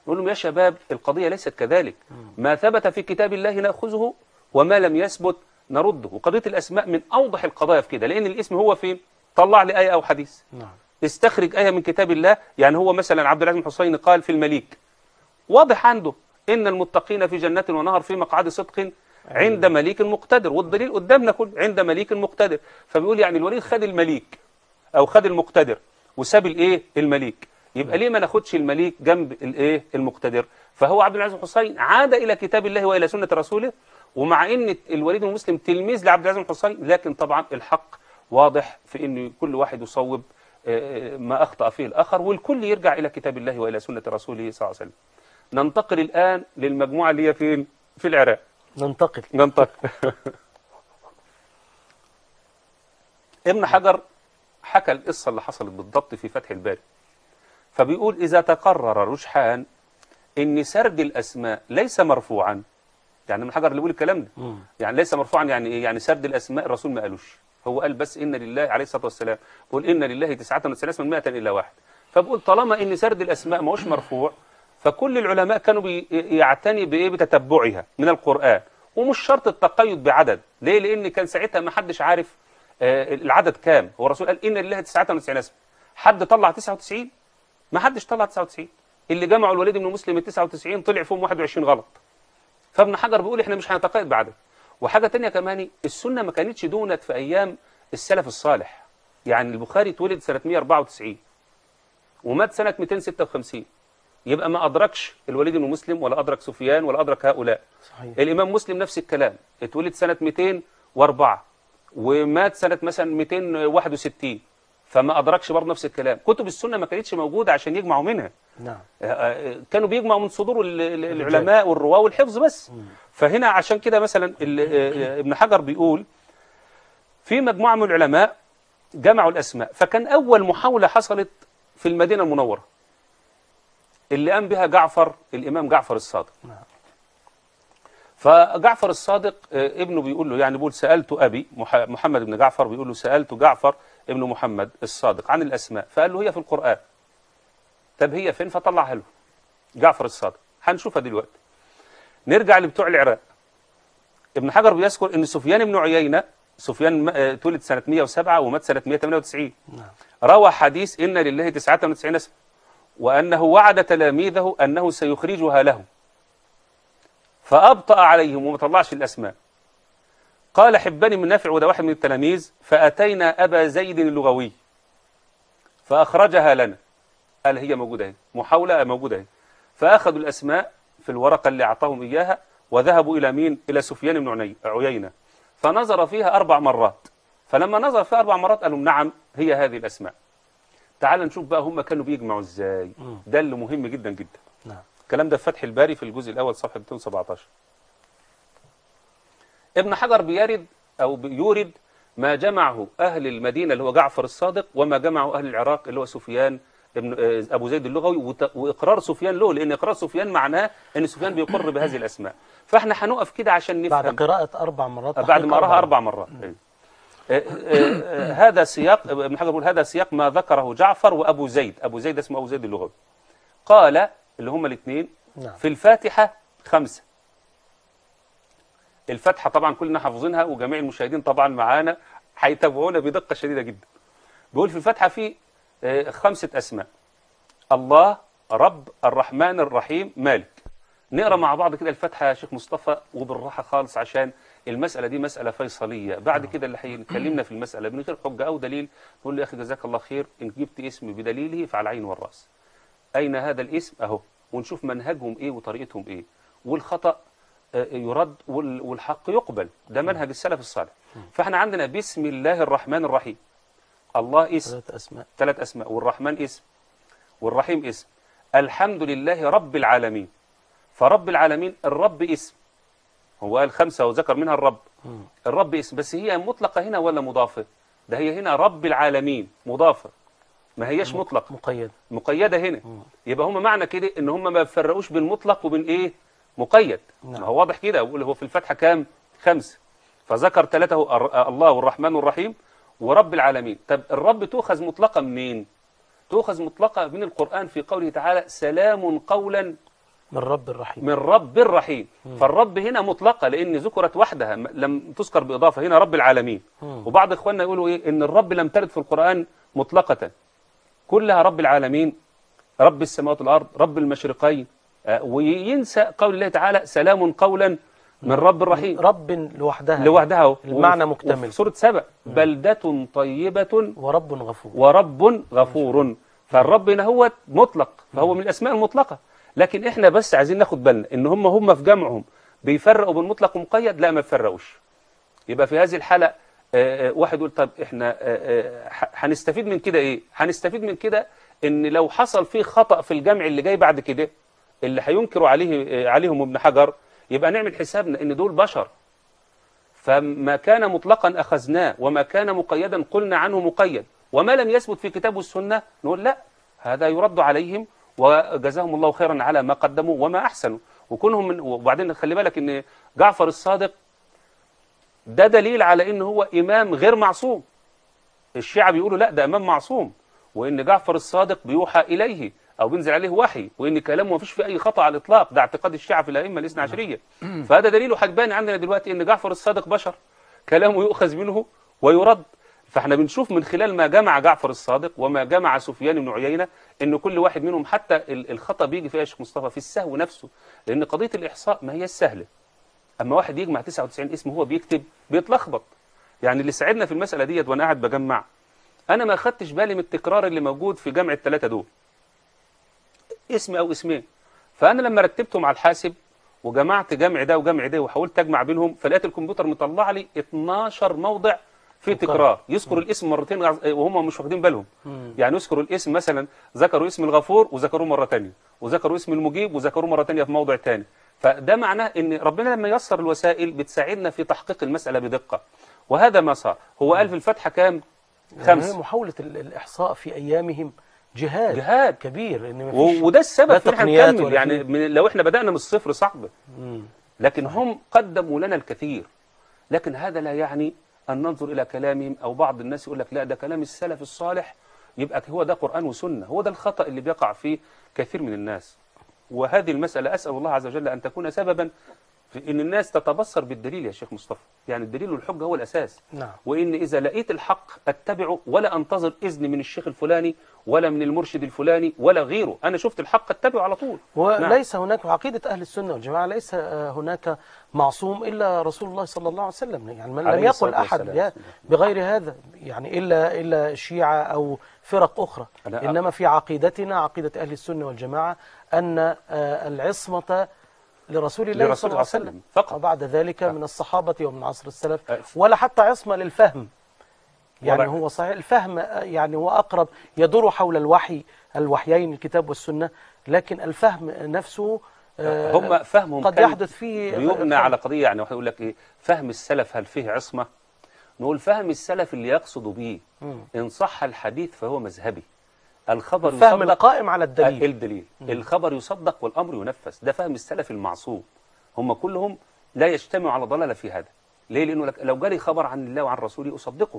نقول لهم يا شباب القضية ليست كذلك ما ثبت في كتاب الله نأخذه وما لم يثبت نرده وقضية الأسماء من أوضح القضايا في كده لأن الاسم هو فين طلع لي آية أو حديث نعم استخرج آية من كتاب الله يعني هو مثلا عبد العزيز بن حسين قال في المليك واضح عنده إن المتقين في جنات ونهر في مقعد صدق عند مليك مقتدر والدليل قدامنا كل عند مليك مقتدر فبيقول يعني الوليد خد المليك أو خد المقتدر وساب الإيه المليك يبقى ليه ما ناخدش المليك جنب الإيه المقتدر فهو عبد العزيز بن حسين عاد إلى كتاب الله وإلى سنة رسوله ومع إن الوليد بن مسلم تلميذ لعبد العزيز بن حسين لكن طبعا الحق واضح في إن كل واحد يصوب آه، ما أخطأ فيه الآخر والكل يرجع إلى كتاب الله وإلى سنة رسوله صلى الله عليه وسلم ننتقل الآن للمجموعة اللي هي فين في العراق ننتقل ننتقل ابن حجر حكى القصة اللي حصلت بالضبط في فتح الباري فبيقول إذا تقرر رجحان إن سرد الأسماء ليس مرفوعا يعني ابن حجر اللي بيقول الكلام ده مم. يعني ليس مرفوعا يعني إيه؟ يعني سرد الأسماء الرسول ما قالوش هو قال بس إن لله عليه الصلاة والسلام بيقول إن لله تسعة وثلاثين مائة إلا واحد فبقول طالما إن سرد الأسماء ما هوش مرفوع فكل العلماء كانوا بي- يعتني بإيه بتتبعها من القرآن ومش شرط التقيد بعدد ليه لأن كان ساعتها ما حدش عارف آه، العدد كام هو الرسول قال إن لله تسعة وتسعين اسم حد طلع 99 ما حدش طلع 99 اللي جمعوا الوليد بن مسلم ال 99 طلع فيهم 21 غلط فابن حجر بيقول احنا مش هنتقيد بعدد وحاجه تانية كمان السنه ما كانتش دونت في ايام السلف الصالح يعني البخاري اتولد سنه 194 ومات سنه 256 يبقى ما ادركش الوليد بن مسلم ولا ادرك سفيان ولا ادرك هؤلاء صحيح الامام مسلم نفس الكلام اتولد سنه 204 ومات سنه مثلا 261 فما ادركش برضه نفس الكلام كتب السنه ما كانتش موجوده عشان يجمعوا منها نعم كانوا بيجمعوا من صدور ال- ال- العلماء والرواه والحفظ بس فهنا عشان كده مثلا ال- ابن حجر بيقول في مجموعه من العلماء جمعوا الاسماء فكان اول محاوله حصلت في المدينه المنوره اللي قام بها جعفر الامام جعفر الصادق نعم. فجعفر الصادق آه، ابنه بيقول له يعني بيقول سالت ابي مح- محمد بن جعفر بيقول له سالت جعفر ابن محمد الصادق عن الاسماء فقال له هي في القران طب هي فين فطلعها له جعفر الصادق هنشوفها دلوقتي نرجع لبتوع العراق ابن حجر بيذكر ان سفيان بن عيينه سفيان م- آه، اتولد سنه 107 ومات سنه 198 نعم روى حديث ان لله 99 اسم وانه وعد تلاميذه انه سيخرجها لهم فابطا عليهم وما طلعش الاسماء قال حبان من نافع وده واحد من التلاميذ فاتينا ابا زيد اللغوي فاخرجها لنا قال هي موجوده اهي محاوله موجوده اهي فاخذوا الاسماء في الورقه اللي اعطاهم اياها وذهبوا الى مين الى سفيان بن عني- عيينه فنظر فيها اربع مرات فلما نظر فيها اربع مرات قالوا نعم هي هذه الاسماء تعال نشوف بقى هم كانوا بيجمعوا ازاي مم. ده اللي مهم جدا جدا نعم الكلام ده في فتح الباري في الجزء الاول صفحه 217 ابن حجر بيرد او بيورد ما جمعه اهل المدينه اللي هو جعفر الصادق وما جمعه اهل العراق اللي هو سفيان ابن آه، ابو زيد اللغوي وت- واقرار سفيان له لان اقرار سفيان معناه ان سفيان بيقر بهذه الاسماء فاحنا هنقف كده عشان نفهم بعد قراءة أربع مرات بعد تحقيق ما قراها أربع مرات آه، آه، آه، هذا سياق ابن حجر بيقول هذا سياق ما ذكره جعفر وأبو زيد أبو زيد اسمه أبو زيد اللغوي قال اللي هم الاثنين نعم في الفاتحة خمسة الفاتحة طبعا كلنا حافظينها وجميع المشاهدين طبعا معانا هيتابعونا بدقة شديدة جدا بيقول في الفاتحة في آه، خمسة أسماء الله رب الرحمن الرحيم مالك نقرا مع بعض كده الفاتحه يا شيخ مصطفى وبالراحه خالص عشان المساله دي مساله فيصليه بعد كده اللي هيكلمنا في المساله من غير حجه او دليل نقول له يا اخي جزاك الله خير ان جبت اسم بدليله فعلى العين والراس اين هذا الاسم اهو ونشوف منهجهم ايه وطريقتهم ايه والخطا آه، يرد وال- والحق يقبل ده منهج السلف الصالح فاحنا عندنا بسم الله الرحمن الرحيم الله اسم ثلاث أسماء ثلاث أسماء والرحمن اسم والرحيم اسم الحمد لله رب العالمين فرب العالمين الرب اسم هو قال خمسة وذكر منها الرب مم. الرب اسم بس هي مطلقة هنا ولا مضافة ده هي هنا رب العالمين مضافة ما هيش مطلق مقيد مقيدة هنا يبقى هم معنى كده ان هم ما بيفرقوش بين مطلق وبين ايه مقيد نعم. ما هو واضح كده يقول هو في الفتحة كام خمسة فذكر ثلاثة هو الر- الله والرحمن والرحيم ورب العالمين طب الرب تؤخذ مطلقة منين تؤخذ مطلقة من القرآن في قوله تعالى سلام قولا من رب الرحيم من رب الرحيم فالرب هنا مطلقة لأن ذكرت وحدها م- لم تذكر بإضافة هنا رب العالمين مم. وبعض إخواننا يقولوا إيه إن الرب لم ترد في القرآن مطلقة كلها رب العالمين رب السماوات والأرض رب المشرقين آه، وينسى قول الله تعالى سلام قولا من رب الرحيم رب لوحدها لوحدها أهو. المعنى وفي- مكتمل. وفي سورة سبأ بلدة طيبة ورب غفور ورب غفور فالرب هنا هو مطلق فهو من الاسماء المطلقه لكن احنا بس عايزين ناخد بالنا ان هم هم في جمعهم بيفرقوا بين مطلق ومقيد لا ما بيفرقوش يبقى في هذه الحاله آه، آه، واحد يقول طب احنا آه، آه، ح- هنستفيد من كده ايه هنستفيد من كده ان لو حصل فيه خطأ في الجمع اللي جاي بعد كده اللي هينكروا عليه آه، عليهم ابن حجر يبقى نعمل حسابنا ان دول بشر فما كان مطلقا أخذناه وما كان مقيدا قلنا عنه مقيد وما لم يثبت في كتاب السنة نقول لا هذا يرد عليهم وجزاهم الله خيرا على ما قدموا وما أحسنوا وكونهم من وبعدين خلي بالك ان جعفر الصادق ده دليل على ان هو إمام غير معصوم الشيعة بيقولوا لا ده إمام معصوم وإن جعفر الصادق بيوحى إليه أو بينزل عليه وحي وإن كلامه ما فيش فيه أي خطأ على الإطلاق ده اعتقاد الشيعة في الأئمة الاثنى عشرية فهذا دليل حجبان عندنا دلوقتي إن جعفر الصادق بشر كلامه يؤخذ منه ويرد فاحنا بنشوف من خلال ما جمع جعفر الصادق وما جمع سفيان بن عيينة ان كل واحد منهم حتى ال- الخطأ بيجي في يا شيخ مصطفى في السهو نفسه لان قضية الإحصاء ما هي السهلة اما واحد يجمع 99 اسم وهو بيكتب بيتلخبط يعني اللي ساعدنا في المسألة ديت وانا قاعد بجمع انا ما خدتش بالي من التكرار اللي موجود في جمع الثلاثة دول اسم او اسمين فانا لما رتبتهم على الحاسب وجمعت جمع ده وجمع ده وحاولت اجمع بينهم فلقيت الكمبيوتر مطلع لي 12 موضع في تكرار يذكر الاسم مرتين وهم مش واخدين بالهم يعني يذكروا الاسم مثلا ذكروا اسم الغفور وذكروه مره ثانيه وذكروا اسم المجيب وذكروه مره ثانيه في موضع ثاني فده معناه ان ربنا لما يسر الوسائل بتساعدنا في تحقيق المساله بدقه وهذا ما صار هو قال في الفتحه كام يعني خمس هي محاولة ال- الإحصاء في أيامهم جهاد جهاد. كبير إن و- مفيش وده السبب لا في ان احنا تقنيات نكمل ولا يعني في- من لو احنا بدانا من الصفر صعب مم. لكن هم قدموا لنا الكثير لكن هذا لا يعني أن ننظر إلى كلامهم أو بعض الناس يقول لك لا ده كلام السلف الصالح يبقى هو ده قرآن وسنة هو ده الخطأ اللي بيقع فيه كثير من الناس وهذه المسألة أسأل الله عز وجل أن تكون سببا في أن الناس تتبصر بالدليل يا شيخ مصطفى يعني الدليل والحجة هو الأساس نعم وإن إذا لقيت الحق أتبعه ولا أنتظر إذن من الشيخ الفلاني ولا من المرشد الفلاني ولا غيره أنا شفت الحق أتبعه على طول نعم. وليس هناك عقيدة أهل السنة والجماعة ليس آه، هناك معصوم إلا رسول الله صلى الله عليه وسلم يعني من لم عليه يقل الصلاة أحد والسلام. يا- بغير هذا يعني إلا إلا الشيعة أو فرق أخرى أنا- إنما في عقيدتنا عقيدة أهل السنة والجماعة أن آه، العصمة لرسول الله لرسول صلى الله الله عليه صلى الله عليه وسلم وسلم فقط. وبعد ذلك من الصحابة ومن عصر السلف أه. ولا حتى عصمة للفهم يعني وبعد- هو صحيح الفهم آه، يعني هو أقرب يدور حول الوحي الوحيين الكتاب والسنة لكن الفهم نفسه آه، هم فهمهم قد كان يحدث فيه بيبنى على قضية يعني واحد يقول لك إيه فهم السلف هل فيه عصمة نقول فهم السلف اللي يقصد به مم. إن صح الحديث فهو مذهبي الخبر الفهم يصدق القائم على الدليل الدليل الخبر يصدق والأمر ينفذ ده فهم السلف المعصوم هم كلهم لا يجتمعوا على ضلالة في هذا ليه لأنه لك لو جالي خبر عن الله وعن رسوله أصدقه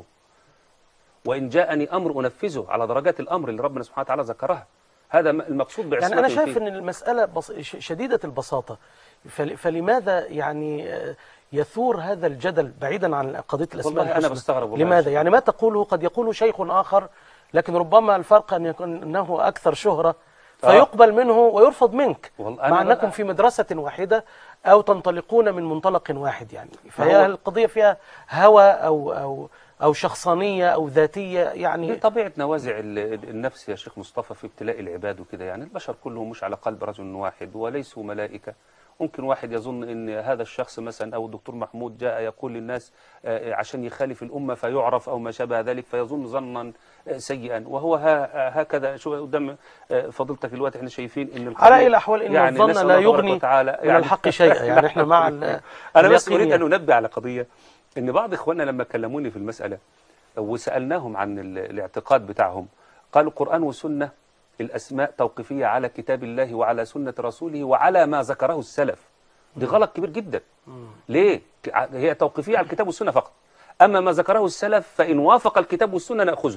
وإن جاءني أمر أنفذه على درجات الأمر اللي ربنا سبحانه وتعالى ذكرها هذا م- المقصود بعصمة يعني أنا شايف فيه. أن المسألة بص... ش- شديدة البساطة فل... فلماذا يعني آه، يثور هذا الجدل بعيدا عن قضية الأسماء والله أنا الحسنى؟ بستغرب والله يا لماذا شيخ. يعني ما تقوله قد يقوله شيخ آخر لكن ربما الفرق أن يكون أنه أكثر شهرة آه. فيقبل منه ويرفض منك والله مع أنا أنكم بقى- في مدرسة واحدة أو تنطلقون من منطلق واحد يعني فهي هو- القضية فيها هوى أو أو أو شخصانية أو ذاتية دي يعني طبيعة نوازع ال- النفس يا شيخ مصطفى في ابتلاء العباد وكده يعني البشر كلهم مش على قلب رجل واحد وليسوا ملائكة ممكن واحد يظن ان هذا الشخص مثلا او الدكتور محمود جاء يقول للناس آه، عشان يخالف الامه فيعرف او ما شابه ذلك فيظن ظنا آه، سيئا وهو ها- هكذا شو قدام آه، فضيلتك الوقت احنا شايفين ان القضية- على أي الأحوال إن يعني الظن نسأل لا الله تبارك يغني وتعالى من الحق شيئا يعني إحنا مع ال- انا بس اليقين اريد يعني. ان انبه على قضيه ان بعض اخواننا لما كلموني في المساله وسالناهم عن ال- الاعتقاد بتاعهم قالوا قران وسنه الاسماء توقيفيه على كتاب الله وعلى سنه رسوله وعلى ما ذكره السلف دي غلط كبير جدا ليه ك- هي توقيفيه على الكتاب والسنه فقط اما ما ذكره السلف فان وافق الكتاب والسنه ناخذه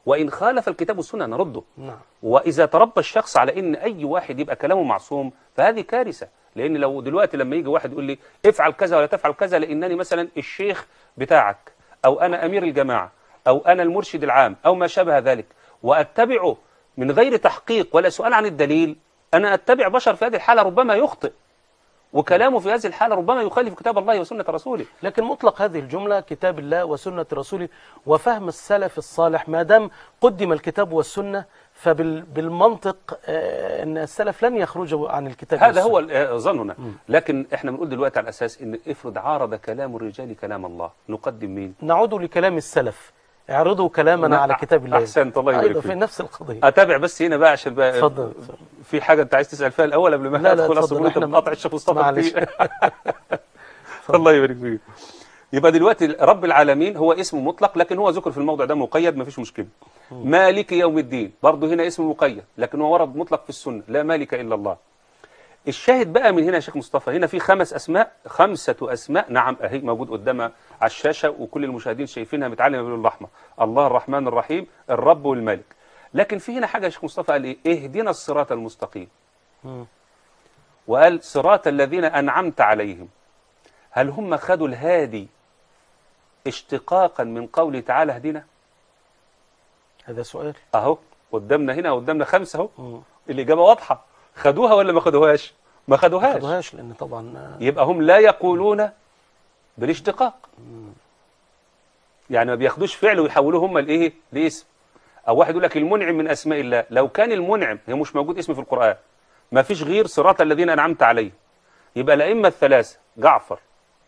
وإن خالف الكتاب والسنة نرده نعم وإذا تربى الشخص على إن أي واحد يبقى كلامه معصوم فهذه كارثة لأن لو دلوقتي لما يجي واحد يقول لي افعل كذا ولا تفعل كذا لأنني مثلا الشيخ بتاعك أو أنا أمير الجماعة أو أنا المرشد العام أو ما شابه ذلك وأتبعه من غير تحقيق ولا سؤال عن الدليل أنا أتبع بشر في هذه الحالة ربما يخطئ وكلامه في هذه الحالة ربما يخالف كتاب الله وسنة رسوله لكن مطلق هذه الجملة كتاب الله وسنة رسوله وفهم السلف الصالح ما دام قدم الكتاب والسنة فبالمنطق أن السلف لن يخرجوا عن الكتاب هذا والسنة. هو آه، ظننا لكن احنا بنقول دلوقتي على اساس ان افرض عارض كلام الرجال كلام الله نقدم مين نعود لكلام السلف اعرضوا كلامنا نعم، على كتاب الله أحسنت، الله يبارك أيضا فيك. في نفس القضية اتابع بس هنا بقى عشان بقى اتفضل في حاجه انت عايز تسال فيها الاول قبل ما لا، لا، ادخل اتفضل، اصل انت احنا بتقاطع الشيخ مصطفى معلش. كتير. الله يبارك فيك يبقى دلوقتي رب العالمين هو اسم مطلق لكن هو ذكر في الموضع ده مقيد ما فيش مشكله مالك يوم الدين برضه هنا اسم مقيد لكن هو ورد مطلق في السنه لا مالك الا الله الشاهد بقى من هنا يا شيخ مصطفى هنا في خمس اسماء خمسه اسماء نعم اهي موجود قدامها على الشاشه وكل المشاهدين شايفينها متعلمه باللون الاحمر الله الرحمن الرحيم الرب والملك لكن في هنا حاجه يا شيخ مصطفى قال ايه اهدنا الصراط المستقيم مم. وقال صراط الذين أنعمت عليهم هل هم خدوا الهادي اشتقاقا من قوله تعالى اهدنا هذا سؤال اهو قدامنا هنا قدامنا خمسة اهو مم. الإجابة واضحة خدوها ولا ما خدوهاش ما ما خدوهاش خدوهاش لأن طبعا يبقى هم لا يقولون بالاشتقاق يعني ما بياخدوش فعل ويحولوه هم لايه لاسم او واحد يقول لك المنعم من اسماء الله لو كان المنعم هي مش موجود اسم في القرآن ما فيش غير صراط الذين أنعمت عليهم يبقى الأئمة الثلاثة جعفر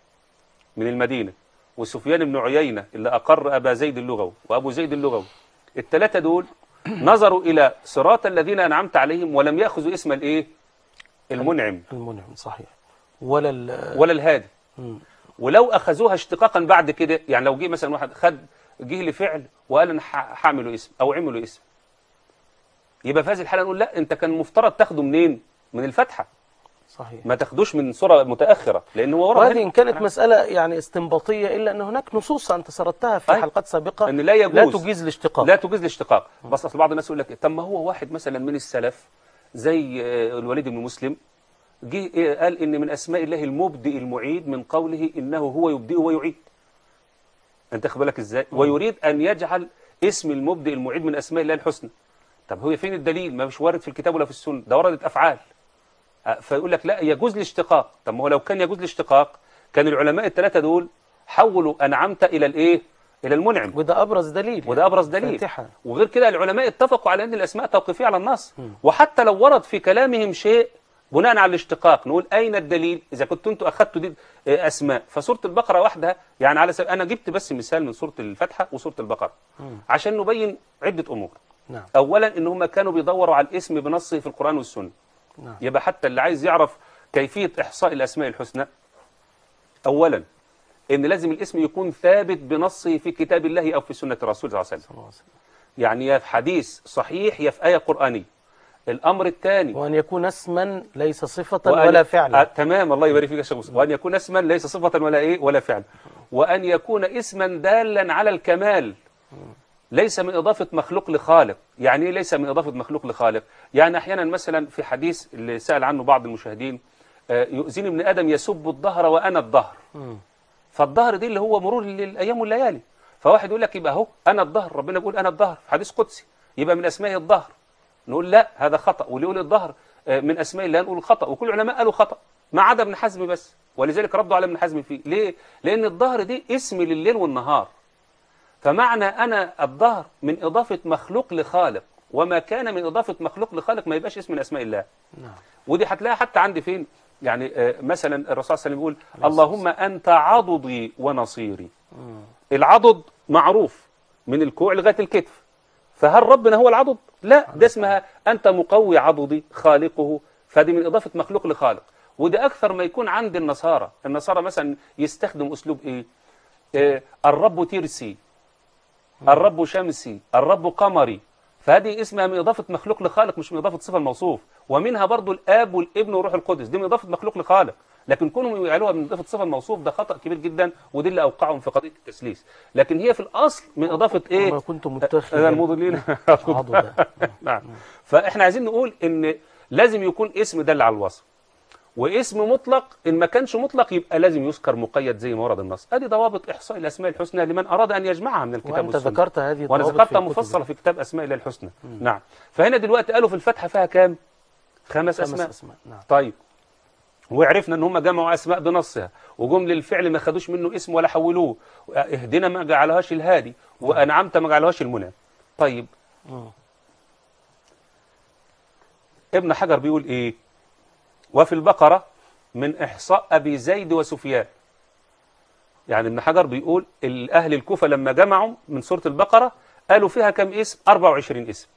من المدينة وسفيان بن عيينة اللي أقر أبا زيد اللغوي وأبو زيد اللغوي الثلاثة دول نظروا إلى صراط الذين أنعمت عليهم ولم يأخذوا اسم الإيه المنعم المنعم صحيح ولا ال ولا الهادي مم. ولو أخذوها اشتقاقا بعد كده يعني لو جه مثلا واحد خد جه لفعل وقال أنا ح- هعمله اسم أو عمله اسم يبقى في هذه الحالة نقول لا أنت كان مفترض تاخده منين؟ من الفتحة صحيح ما تاخدوش من صورة متأخرة لأن هو ورا وهذه هنا. إن كانت مسألة يعني استنباطية إلا أن هناك نصوص أنت سردتها في أي. حلقات سابقة أن لا يجوز لا تجيز الاشتقاق لا تجوز الاشتقاق بس اصل بعض الناس يقول لك طب ما هو واحد مثلا من السلف زي آه، الوليد بن مسلم جه آه، قال ان من اسماء الله المبدئ المعيد من قوله انه هو يبدئ ويعيد انت خد بالك ازاي ويريد ان يجعل اسم المبدئ المعيد من اسماء الله الحسنى طب هو فين الدليل ما مش وارد في الكتاب ولا في السنه ده وردت افعال آه، فيقول لك لا يجوز الاشتقاق طب ما هو لو كان يجوز الاشتقاق كان العلماء الثلاثه دول حولوا انعمت الى الايه الى المنعم وده أبرز دليل وده أبرز دليل فاتحة. وغير كده العلماء اتفقوا على أن الأسماء توقيفية على النص وحتى لو ورد في كلامهم شيء بناء على الاشتقاق نقول أين الدليل إذا كنتوا أنتوا أخذتوا دي آه، أسماء فسورة البقرة وحدها يعني على سبيل أنا جبت بس مثال من سورة الفتحة وسورة البقرة عشان نبين عدة أمور نعم أولا إن هم كانوا بيدوروا على الاسم بنصه في القرآن والسنة نعم يبقى حتى اللي عايز يعرف كيفية إحصاء الأسماء الحسنى أولا إن لازم الاسم يكون ثابت بنصه في كتاب الله أو في سنة الرسول صلى الله عليه وسلم صلى الله عليه وسلم. يعني يا في حديث صحيح يا في آية قرآنية الأمر الثاني وأن يكون اسما ليس صفة وأن- ولا آه فعلا تمام الله يبارك فيك يا شيخ مصطفى. وأن يكون اسما ليس صفة ولا إيه ولا فعل وأن يكون اسما دالا على الكمال ليس من إضافة مخلوق لخالق يعني إيه ليس من إضافة مخلوق لخالق يعني أحيانا مثلا في حديث اللي سأل عنه بعض المشاهدين آه، يؤذيني ابن آدم يسب الظهر وأنا الظهر مم. فالظهر دي اللي هو مرور للأيام والليالي فواحد يقول لك يبقى اهو أنا الظهر ربنا بيقول أنا الظهر في حديث قدسي يبقى من أسمائه الظهر نقول لا هذا خطأ واللي يقول الظهر آه، من أسماء الله نقول خطأ وكل العلماء قالوا خطأ ما عدا ابن حزم بس ولذلك ردوا على ابن حزم فيه ليه؟ لأن الظهر دي اسم لليل والنهار فمعنى أنا الظهر من إضافة مخلوق لخالق وما كان من إضافة مخلوق لخالق ما يبقاش اسم من أسماء الله نعم ودي هتلاقيها حتى عندي فين يعني آه، مثلا الرسول صلى الله عليه وسلم يقول اللهم أنت عضدي ونصيري مم. العضد معروف من الكوع لغاية الكتف فهل ربنا هو العضد لا ده اسمها أنت مقوي عضدي خالقه فدي من إضافة مخلوق لخالق وده أكثر ما يكون عند النصارى النصارى مثلا يستخدم أسلوب إيه آه، الرب ترسي الرب شمسي الرب قمري فهذه اسمها من إضافة مخلوق لخالق مش من إضافة صفة الموصوف ومنها برضو الآب والابن والروح القدس دي من إضافة مخلوق لخالق لكن كونهم يجعلوها من اضافه صفه الموصوف ده خطا كبير جدا ودي اللي اوقعهم في قضيه التسليس لكن هي في الاصل من اضافه ايه وما كنت متخذا اذا المضلين عضدا نعم فاحنا عايزين نقول ان لازم يكون اسم دل على الوصف واسم مطلق ان ما كانش مطلق يبقى لازم يذكر مقيد زي ما ورد النص ادي ضوابط احصاء الاسماء الحسنى لمن اراد ان يجمعها من الكتاب وانت والسنه ذكرت هذه وانا الضوابط ذكرتها في الكتب. مفصله في كتاب اسماء الله الحسنى نعم فهنا دلوقتي قالوا في الفتحه فيها كام خمس خمس اسماء اسماء نعم طيب وعرفنا ان هم جمعوا اسماء بنصها وجم للفعل ما خدوش منه اسم ولا حولوه اهدنا ما جعلهاش الهادي وانعمت ما جعلهاش المنى طيب مم. ابن حجر بيقول ايه وفي البقرة من إحصاء أبي زيد وسفيان يعني ابن حجر بيقول الأهل الكوفة لما جمعوا من سورة البقرة قالوا فيها كم اسم 24 اسم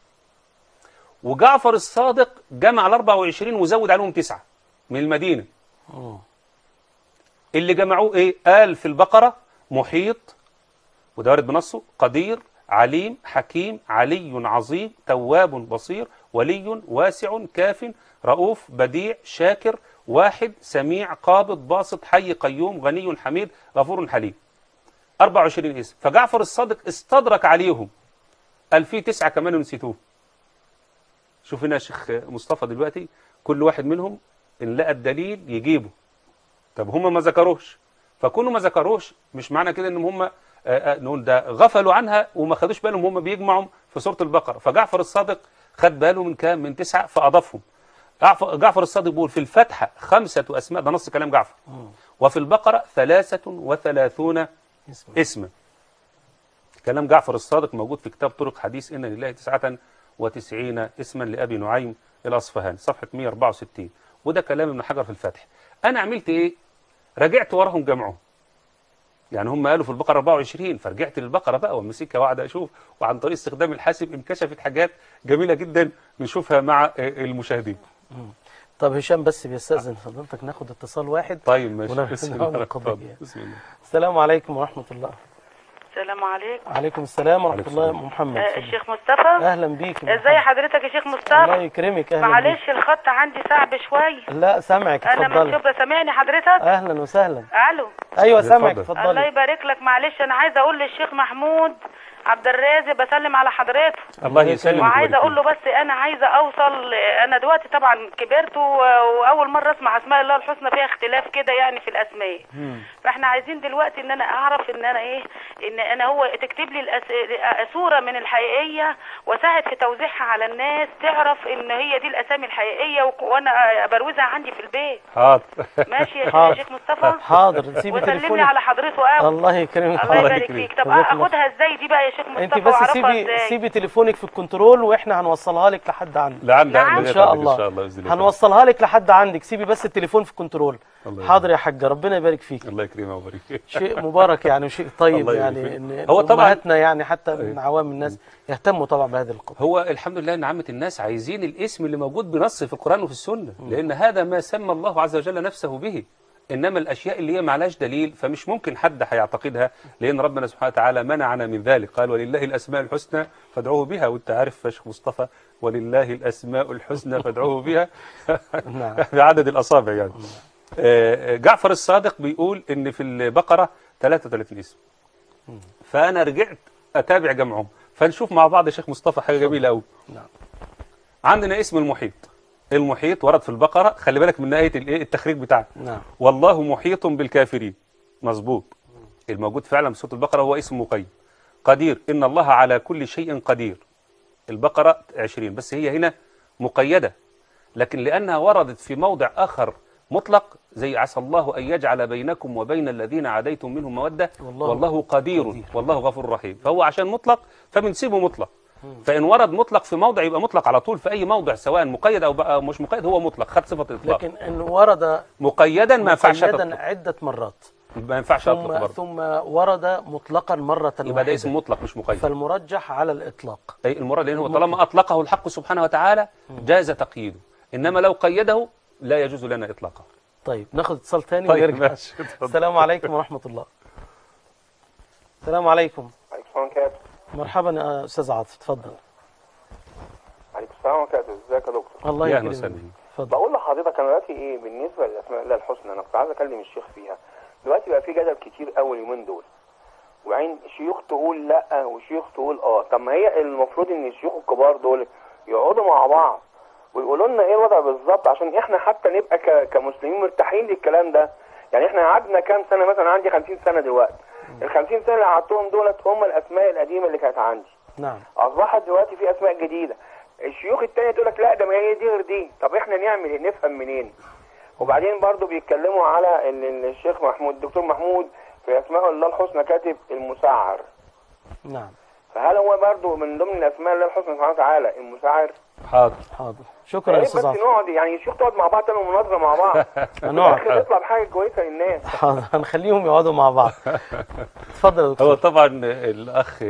وجعفر الصادق جمع ال 24 وزود عليهم تسعة من المدينة مم. اللي جمعوه ايه قال في البقرة محيط وده وارد بنصه قدير عليم حكيم علي عظيم تواب بصير ولي واسع كاف رؤوف بديع شاكر واحد سميع قابض باسط حي قيوم غني حميد غفور حليم 24 اسم فجعفر الصادق استدرك عليهم قال في تسعة كمان نسيتوه شوف هنا يا شيخ مصطفى دلوقتي كل واحد منهم ان لقى الدليل يجيبه طب هم ما ذكروش فكونوا ما ذكروش مش معنى كده ان هم آه، آه، نقول ده غفلوا عنها وما خدوش بالهم هم بيجمعوا في سوره البقره فجعفر الصادق خد باله من كام من تسعه فاضافهم جعفر جعفر الصادق بيقول في الفتحه خمسه اسماء ده نص كلام جعفر وفي البقره ثلاثه وثلاثون اسم اسما كلام جعفر الصادق موجود في كتاب طرق حديث إن لله تسعة وتسعين اسما لأبي نعيم الأصفهاني صفحة 164 وده كلام ابن حجر في الفتح أنا عملت إيه رجعت وراهم جمعهم يعني هم قالوا في البقرة 24 فرجعت للبقرة بقى ومسكها وقعد أشوف وعن طريق استخدام الحاسب انكشفت حاجات جميلة جدا نشوفها مع آه، المشاهدين طب هشام بس بيستأذن فضلتك ناخد اتصال واحد طيب ماشي ونعمل بسم نعمل الله القضية. اتفضل. بسم الله السلام عليكم ورحمة الله السلام عليكم وعليكم السلام ورحمة عليكم الله السلام. محمد آه، اتفضل. الشيخ مصطفى أهلا بيك يا ازي محمد. حضرتك يا شيخ الله مصطفى يكرمك أهلا معلش الخط عندي صعب شويه بيك لا سامعك انا من اتفضلي شبرا سامعني حضرتك أهلا وسهلا الو أيوة سامعك اتفضل. الله اتفضلي يبارك لك معلش انا عايزه اقول للشيخ محمود عبد الرازق بسلم على حضرته الله يسلمك وعايزه ويبارك اقول له بس انا عايزه اوصل انا دلوقتي طبعا كبرت و- واول مره اسمع اسماء الله الحسنى فيها اختلاف كده يعني في الاسماء فاحنا عايزين دلوقتي ان انا اعرف ان انا ايه ان انا هو تكتب لي الأس... صوره من الحقيقيه واساعد في توزيعها على الناس تعرف ان هي دي الاسامي الحقيقيه وك- وانا بروزها عندي في البيت حاضر ماشي يا حاضر. شيخ مصطفى حاضر سيبي وسلمني تليفونك على حضرته قوي الله يكرمك الله يبارك يكرمك. فيك طب جزاك الله اخدها ازاي دي بقى يا شيخ مصطفى انت بس واعرفها سيبي ازاي سيبي تليفونك في الكنترول واحنا هنوصلها لك لحد عندك لعند نعم. ان شاء الله ان شاء الله باذن الله هنوصلها لك لحد عندك سيبي بس التليفون في الكنترول الله حاضر يا حاجه ربنا يبارك فيك الله يكرمه ويبارك فيك شيء مبارك يعني وشيء طيب الله يبارك يعني فيك. ان هو طبعاً- امهاتنا يعني حتى من عوام الناس يهتموا طبعا بهذه القضيه هو الحمد لله ان عامه الناس عايزين الاسم اللي موجود بنص في القران وفي السنه لان هذا ما سمى الله عز وجل نفسه به انما الاشياء اللي هي معلاش دليل فمش ممكن حد هيعتقدها لان ربنا سبحانه وتعالى منعنا من ذلك قال ولله الاسماء الحسنى فادعوه بها وانت عارف يا شيخ مصطفى ولله الاسماء الحسنى فادعوه بها نعم. بعدد الاصابع يعني آه، جعفر الصادق بيقول ان في البقره 33 اسم فانا رجعت اتابع جمعهم فنشوف مع بعض يا شيخ مصطفى حاجه جميله قوي نعم. عندنا اسم المحيط المحيط ورد في البقره خلي بالك من نهايه الايه التخريج بتاعه نعم والله محيط بالكافرين مظبوط الموجود فعلا في سوره البقره هو اسم مقيد قدير ان الله على كل شيء قدير البقره 20 بس هي هنا مقيده لكن لانها وردت في موضع اخر مطلق زي عسى الله ان يجعل بينكم وبين الذين عاديتم منهم موده والله والله قدير قدير. والله غفور رحيم فهو عشان مطلق فبنسيبه مطلق فان ورد مطلق في موضع يبقى مطلق على طول في اي موضع سواء مقيد او بقى مش مقيد هو مطلق خد صفه الاطلاق لكن ان ورد مقيدا ما ينفعش مقيدا أطلق. عده مرات ما ينفعش اطلق ثم برضه ثم ورد مطلقا مره يبقى ده واحدة. اسم مطلق مش مقيد فالمرجح على الاطلاق أي المراد لأنه طالما أطلقه الحق سبحانه وتعالى جاز تقييده إنما لو قيده لا يجوز لنا إطلاقه طيب ناخد اتصال ثاني طيب ونرجع ماشي اتفضل. السلام عليكم ورحمه الله السلام عليكم عليكم السلام وبركاته مرحبا يا استاذ عاطف اتفضل عليكم السلام وبركاته ازيك يا دكتور الله يا أهلا يكرمك وسهلا اتفضل بقول لحضرتك انا دلوقتي ايه بالنسبه للاسماء الله الحسنى انا كنت عايز اكلم الشيخ فيها دلوقتي بقى في جدل كتير قوي اليومين دول وبعدين شيوخ تقول لا وشيوخ تقول اه طب ما هي المفروض ان الشيوخ الكبار دول يقعدوا مع بعض ويقولوا لنا ايه الوضع بالظبط عشان احنا حتى نبقى ك... كمسلمين مرتاحين للكلام ده يعني احنا قعدنا كام سنه مثلا عندي 50 سنه دلوقتي ال 50 سنه اللي قعدتهم دولت هم الاسماء القديمه اللي كانت عندي نعم اصبحت دلوقتي في اسماء جديده الشيوخ التانية تقول لك لا ده ما هي دي غير دي طب احنا نعمل ايه نفهم منين وبعدين برضو بيتكلموا على ال- ال- الشيخ محمود الدكتور محمود في اسماء الله الحسنى كاتب المسعر نعم فهل هو برضو من ضمن الاسماء الله الحسنى سبحانه وتعالى المسعر حاضر حاضر شكرا يا يا ريت استاذ بس عاطف نقعد يعني الشيوخ تقعد مع بعض تعمل مناظره مع بعض هنقعد. في الآخر نطلع بحاجه كويسه للناس حاضر هنخليهم يقعدوا مع بعض اتفضل يا هو دكتور طبعا الاخ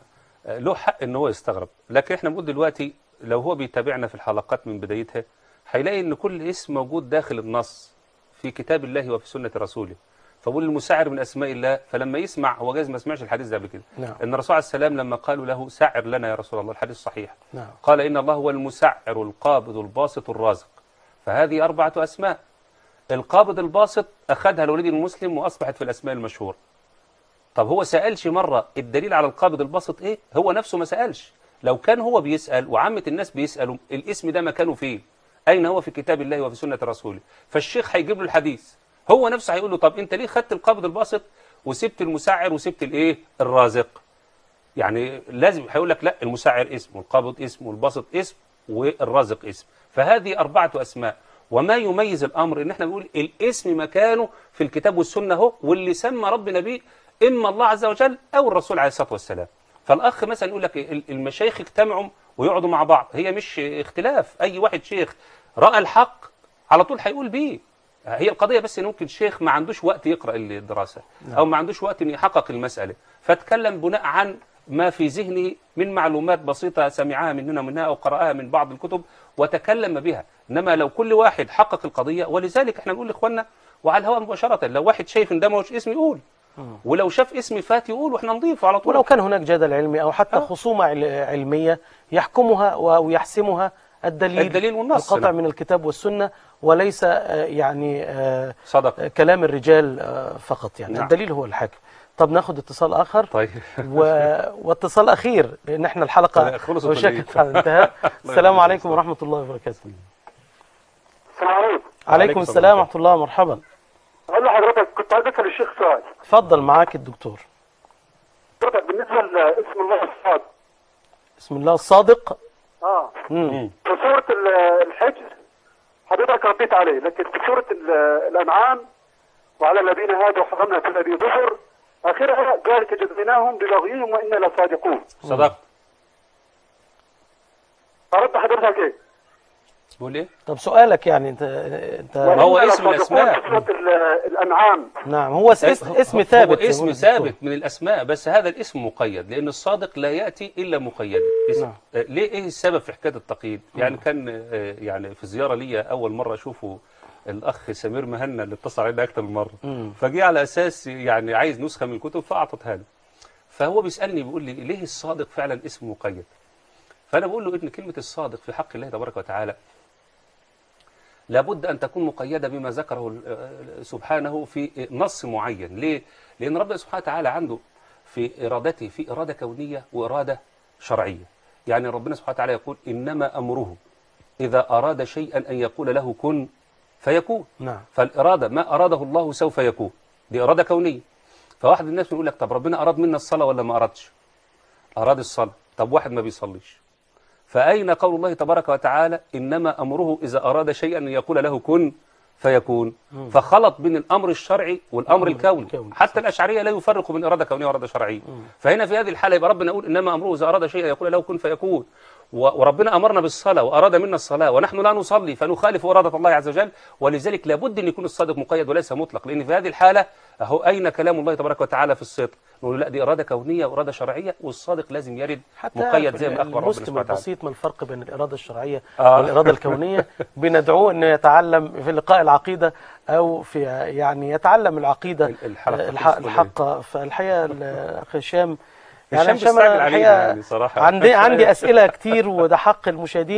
له حق ان هو يستغرب لكن احنا بنقول دلوقتي لو هو بيتابعنا في الحلقات من بدايتها هيلاقي ان كل اسم موجود داخل النص في كتاب الله وفي سنه رسوله فبقول المسعر من اسماء الله فلما يسمع هو جايز ما سمعش الحديث ده قبل كده نعم. ان الرسول عليه السلام لما قالوا له سعر لنا يا رسول الله الحديث صحيح نعم قال إن الله هو المسعر القابض الباسط الرازق فهذه أربعة أسماء القابض الباسط أخذها الوليد المسلم وأصبحت في الأسماء المشهورة طب هو سألش مرة الدليل على القابض الباسط إيه هو نفسه ما سألش لو كان هو بيسأل وعامة الناس بيسألوا الاسم ده مكانه فين أين هو في كتاب الله وفي سنة رسوله فالشيخ هيجيب له الحديث هو نفسه هيقول له طب أنت ليه خدت القابض الباسط وسبت المسعر وسبت الإيه الرازق يعني لازم هيقول لك لا المسعر اسم والقابض اسم والباسط اسم والرازق اسم فهذه أربعة أسماء وما يميز الأمر إن احنا بنقول الاسم مكانه في الكتاب والسنة هو واللي سمى ربنا بيه إما الله عز وجل أو الرسول عليه الصلاة والسلام فالأخ مثلا يقول لك ال- المشايخ اجتمعوا ويقعدوا مع بعض هي مش اختلاف أي واحد شيخ رأى الحق على طول هيقول بيه هي القضية بس إن ممكن شيخ ما عندوش وقت يقرأ الدراسة أو ما عندوش وقت إن يحقق المسألة فاتكلم بناء عن ما في ذهنه من معلومات بسيطة سمعها مننا ومنها أو قرأها من بعض الكتب وتكلم بها إنما لو كل واحد حقق القضية ولذلك احنا بنقول لإخواننا وعلى الهواء مباشرة لو واحد شايف إن ده مش اسم يقول ولو شاف اسم فات يقول واحنا نضيفه على طول ولو كان هناك جدل علمي أو حتى آه. خصومة عل- علمية يحكمها و- ويحسمها الدليل الدليل والنص، القطع نعم. من الكتاب والسنة وليس آه، يعني آه، صدق آه، كلام الرجال آه، فقط يعني نعم. الدليل هو الحاكم طب ناخد اتصال آخر طيب و... واتصال أخير لأن احنا الحلقة طيب، خلصت ولا وشكت إيه؟ على الانتهاء السلام عليكم ورحمة الله وبركاته السلام عليكم عليكم السلام ورحمة الله مرحبا اقول لحضرتك كنت عايز اسال الشيخ سؤال اتفضل معاك الدكتور حضرتك بالنسبه لاسم الله الصاد بسم الله الصادق اه مم. في سورة ال- الحجر حضرتك رديت عليه لكن في سورة ال- الأنعام وعلى الذين هادوا حرمنا كل ذي ظفر آخرها ذلك جزيناهم ببغيهم وإنا لصادقون صدقت أردت حضرتك إيه؟ بقول إيه طب سؤالك يعني انت انت ما هو وإنا اسم لصادقون الأسماء. في سورة ال- الأنعام نعم هو اس- اسم, اسم ثابت هو اسم يقول الدكتور. ثابت من الاسماء بس هذا الاسم مقيد لان الصادق لا ياتي الا مقيدا اسم نعم. آه، ليه ايه السبب في حكايه التقييد يعني كان آه، يعني في زياره ليا اول مره اشوفه الاخ سمير مهنا اللي اتصل علينا اكتر من مره مم. فجي على اساس يعني عايز نسخه من الكتب فاعطتها له فهو بيسالني بيقول لي ليه الصادق فعلا اسم مقيد فانا بقول له ان كلمه الصادق في حق الله تبارك وتعالى لابد أن تكون مقيدة بما ذكره ال- سبحانه في نص معين ليه؟ لأن ربنا سبحانه وتعالى عنده في إرادته في إرادة كونية وإرادة شرعية يعني ربنا سبحانه وتعالى يقول إنما أمره إذا أراد شيئا أن يقول له كن فيكون نعم فالإرادة ما أراده الله سوف يكون دي إرادة كونية فواحد الناس بيقول لك طب ربنا أراد منا الصلاة ولا ما أرادش أراد الصلاة طب واحد ما بيصليش فأين قول الله تبارك وتعالى إنما أمره إذا أراد شيئا أن يقول له كن فيكون فخلط بين الأمر الشرعي والأمر الكوني الكوني، حتى الأشعرية لا يفرق بين إرادة كونية وإرادة شرعية فهنا في هذه الحالة يبقى ربنا يقول إنما أمره إذا أراد شيئا يقول له كن فيكون و- وربنا أمرنا بالصلاة وأراد منا الصلاة ونحن لا نصلي فنخالف إرادة الله عز وجل ولذلك لابد أن يكون الصادق مقيد وليس مطلق لأن في هذه الحالة أهو أين كلام الله تبارك وتعالى في الصدق نقول لا دي إرادة كونية وإرادة شرعية والصادق لازم يرد حتى مقيد زي ما أخبر ربنا المسلم سبحانه وتعالى البسيط ما الفرق بين الإرادة الشرعية آه. والإرادة الكونية بندعوه أنه يتعلم في لقاء العقيدة أو في يعني يتعلم العقيدة الحلقة الح- تدخل الحق فالحقيقة الأخ هشام هشام هشام بيستعجل أنا علينا الحقيقة يعني صراحة. عندي عندي أسئلة كتير وده حق المشاهدين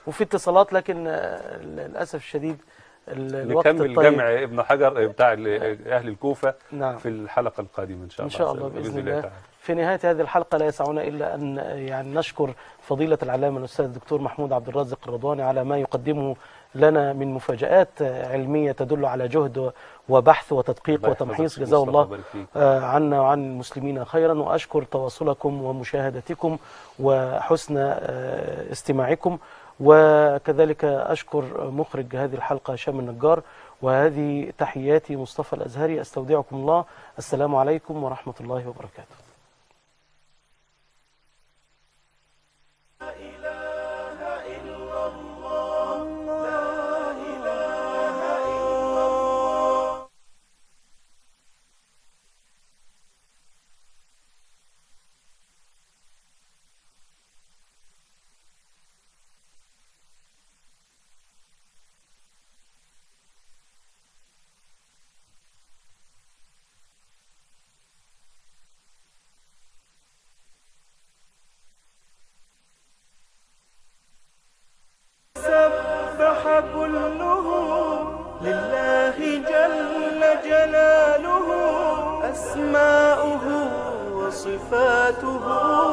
وفي اتصالات لكن آه، للاسف الشديد ال- الوقت نكمل الطيب جمع ابن حجر بتاع ال- اهل الكوفه نعم في الحلقه القادمه ان شاء إن الله شاء الله بإذن الله تعالى. في نهاية هذه الحلقة لا يسعنا إلا أن يعني نشكر فضيلة العلامة الأستاذ الدكتور محمود عبد الرازق الرضواني على ما يقدمه لنا من مفاجآت علمية تدل على جهد وبحث وتدقيق الله يحفظك وتمحيص يا جزاه مصطفى، الله بارك فيك. آه، عنا وعن المسلمين خيرا وأشكر تواصلكم ومشاهدتكم وحسن آه، استماعكم وكذلك أشكر مخرج هذه الحلقة هشام النجار وهذه تحياتي مصطفى الأزهري أستودعكم الله السلام عليكم ورحمة الله وبركاته سبح كله لله جل جلاله أسماؤه وصفاته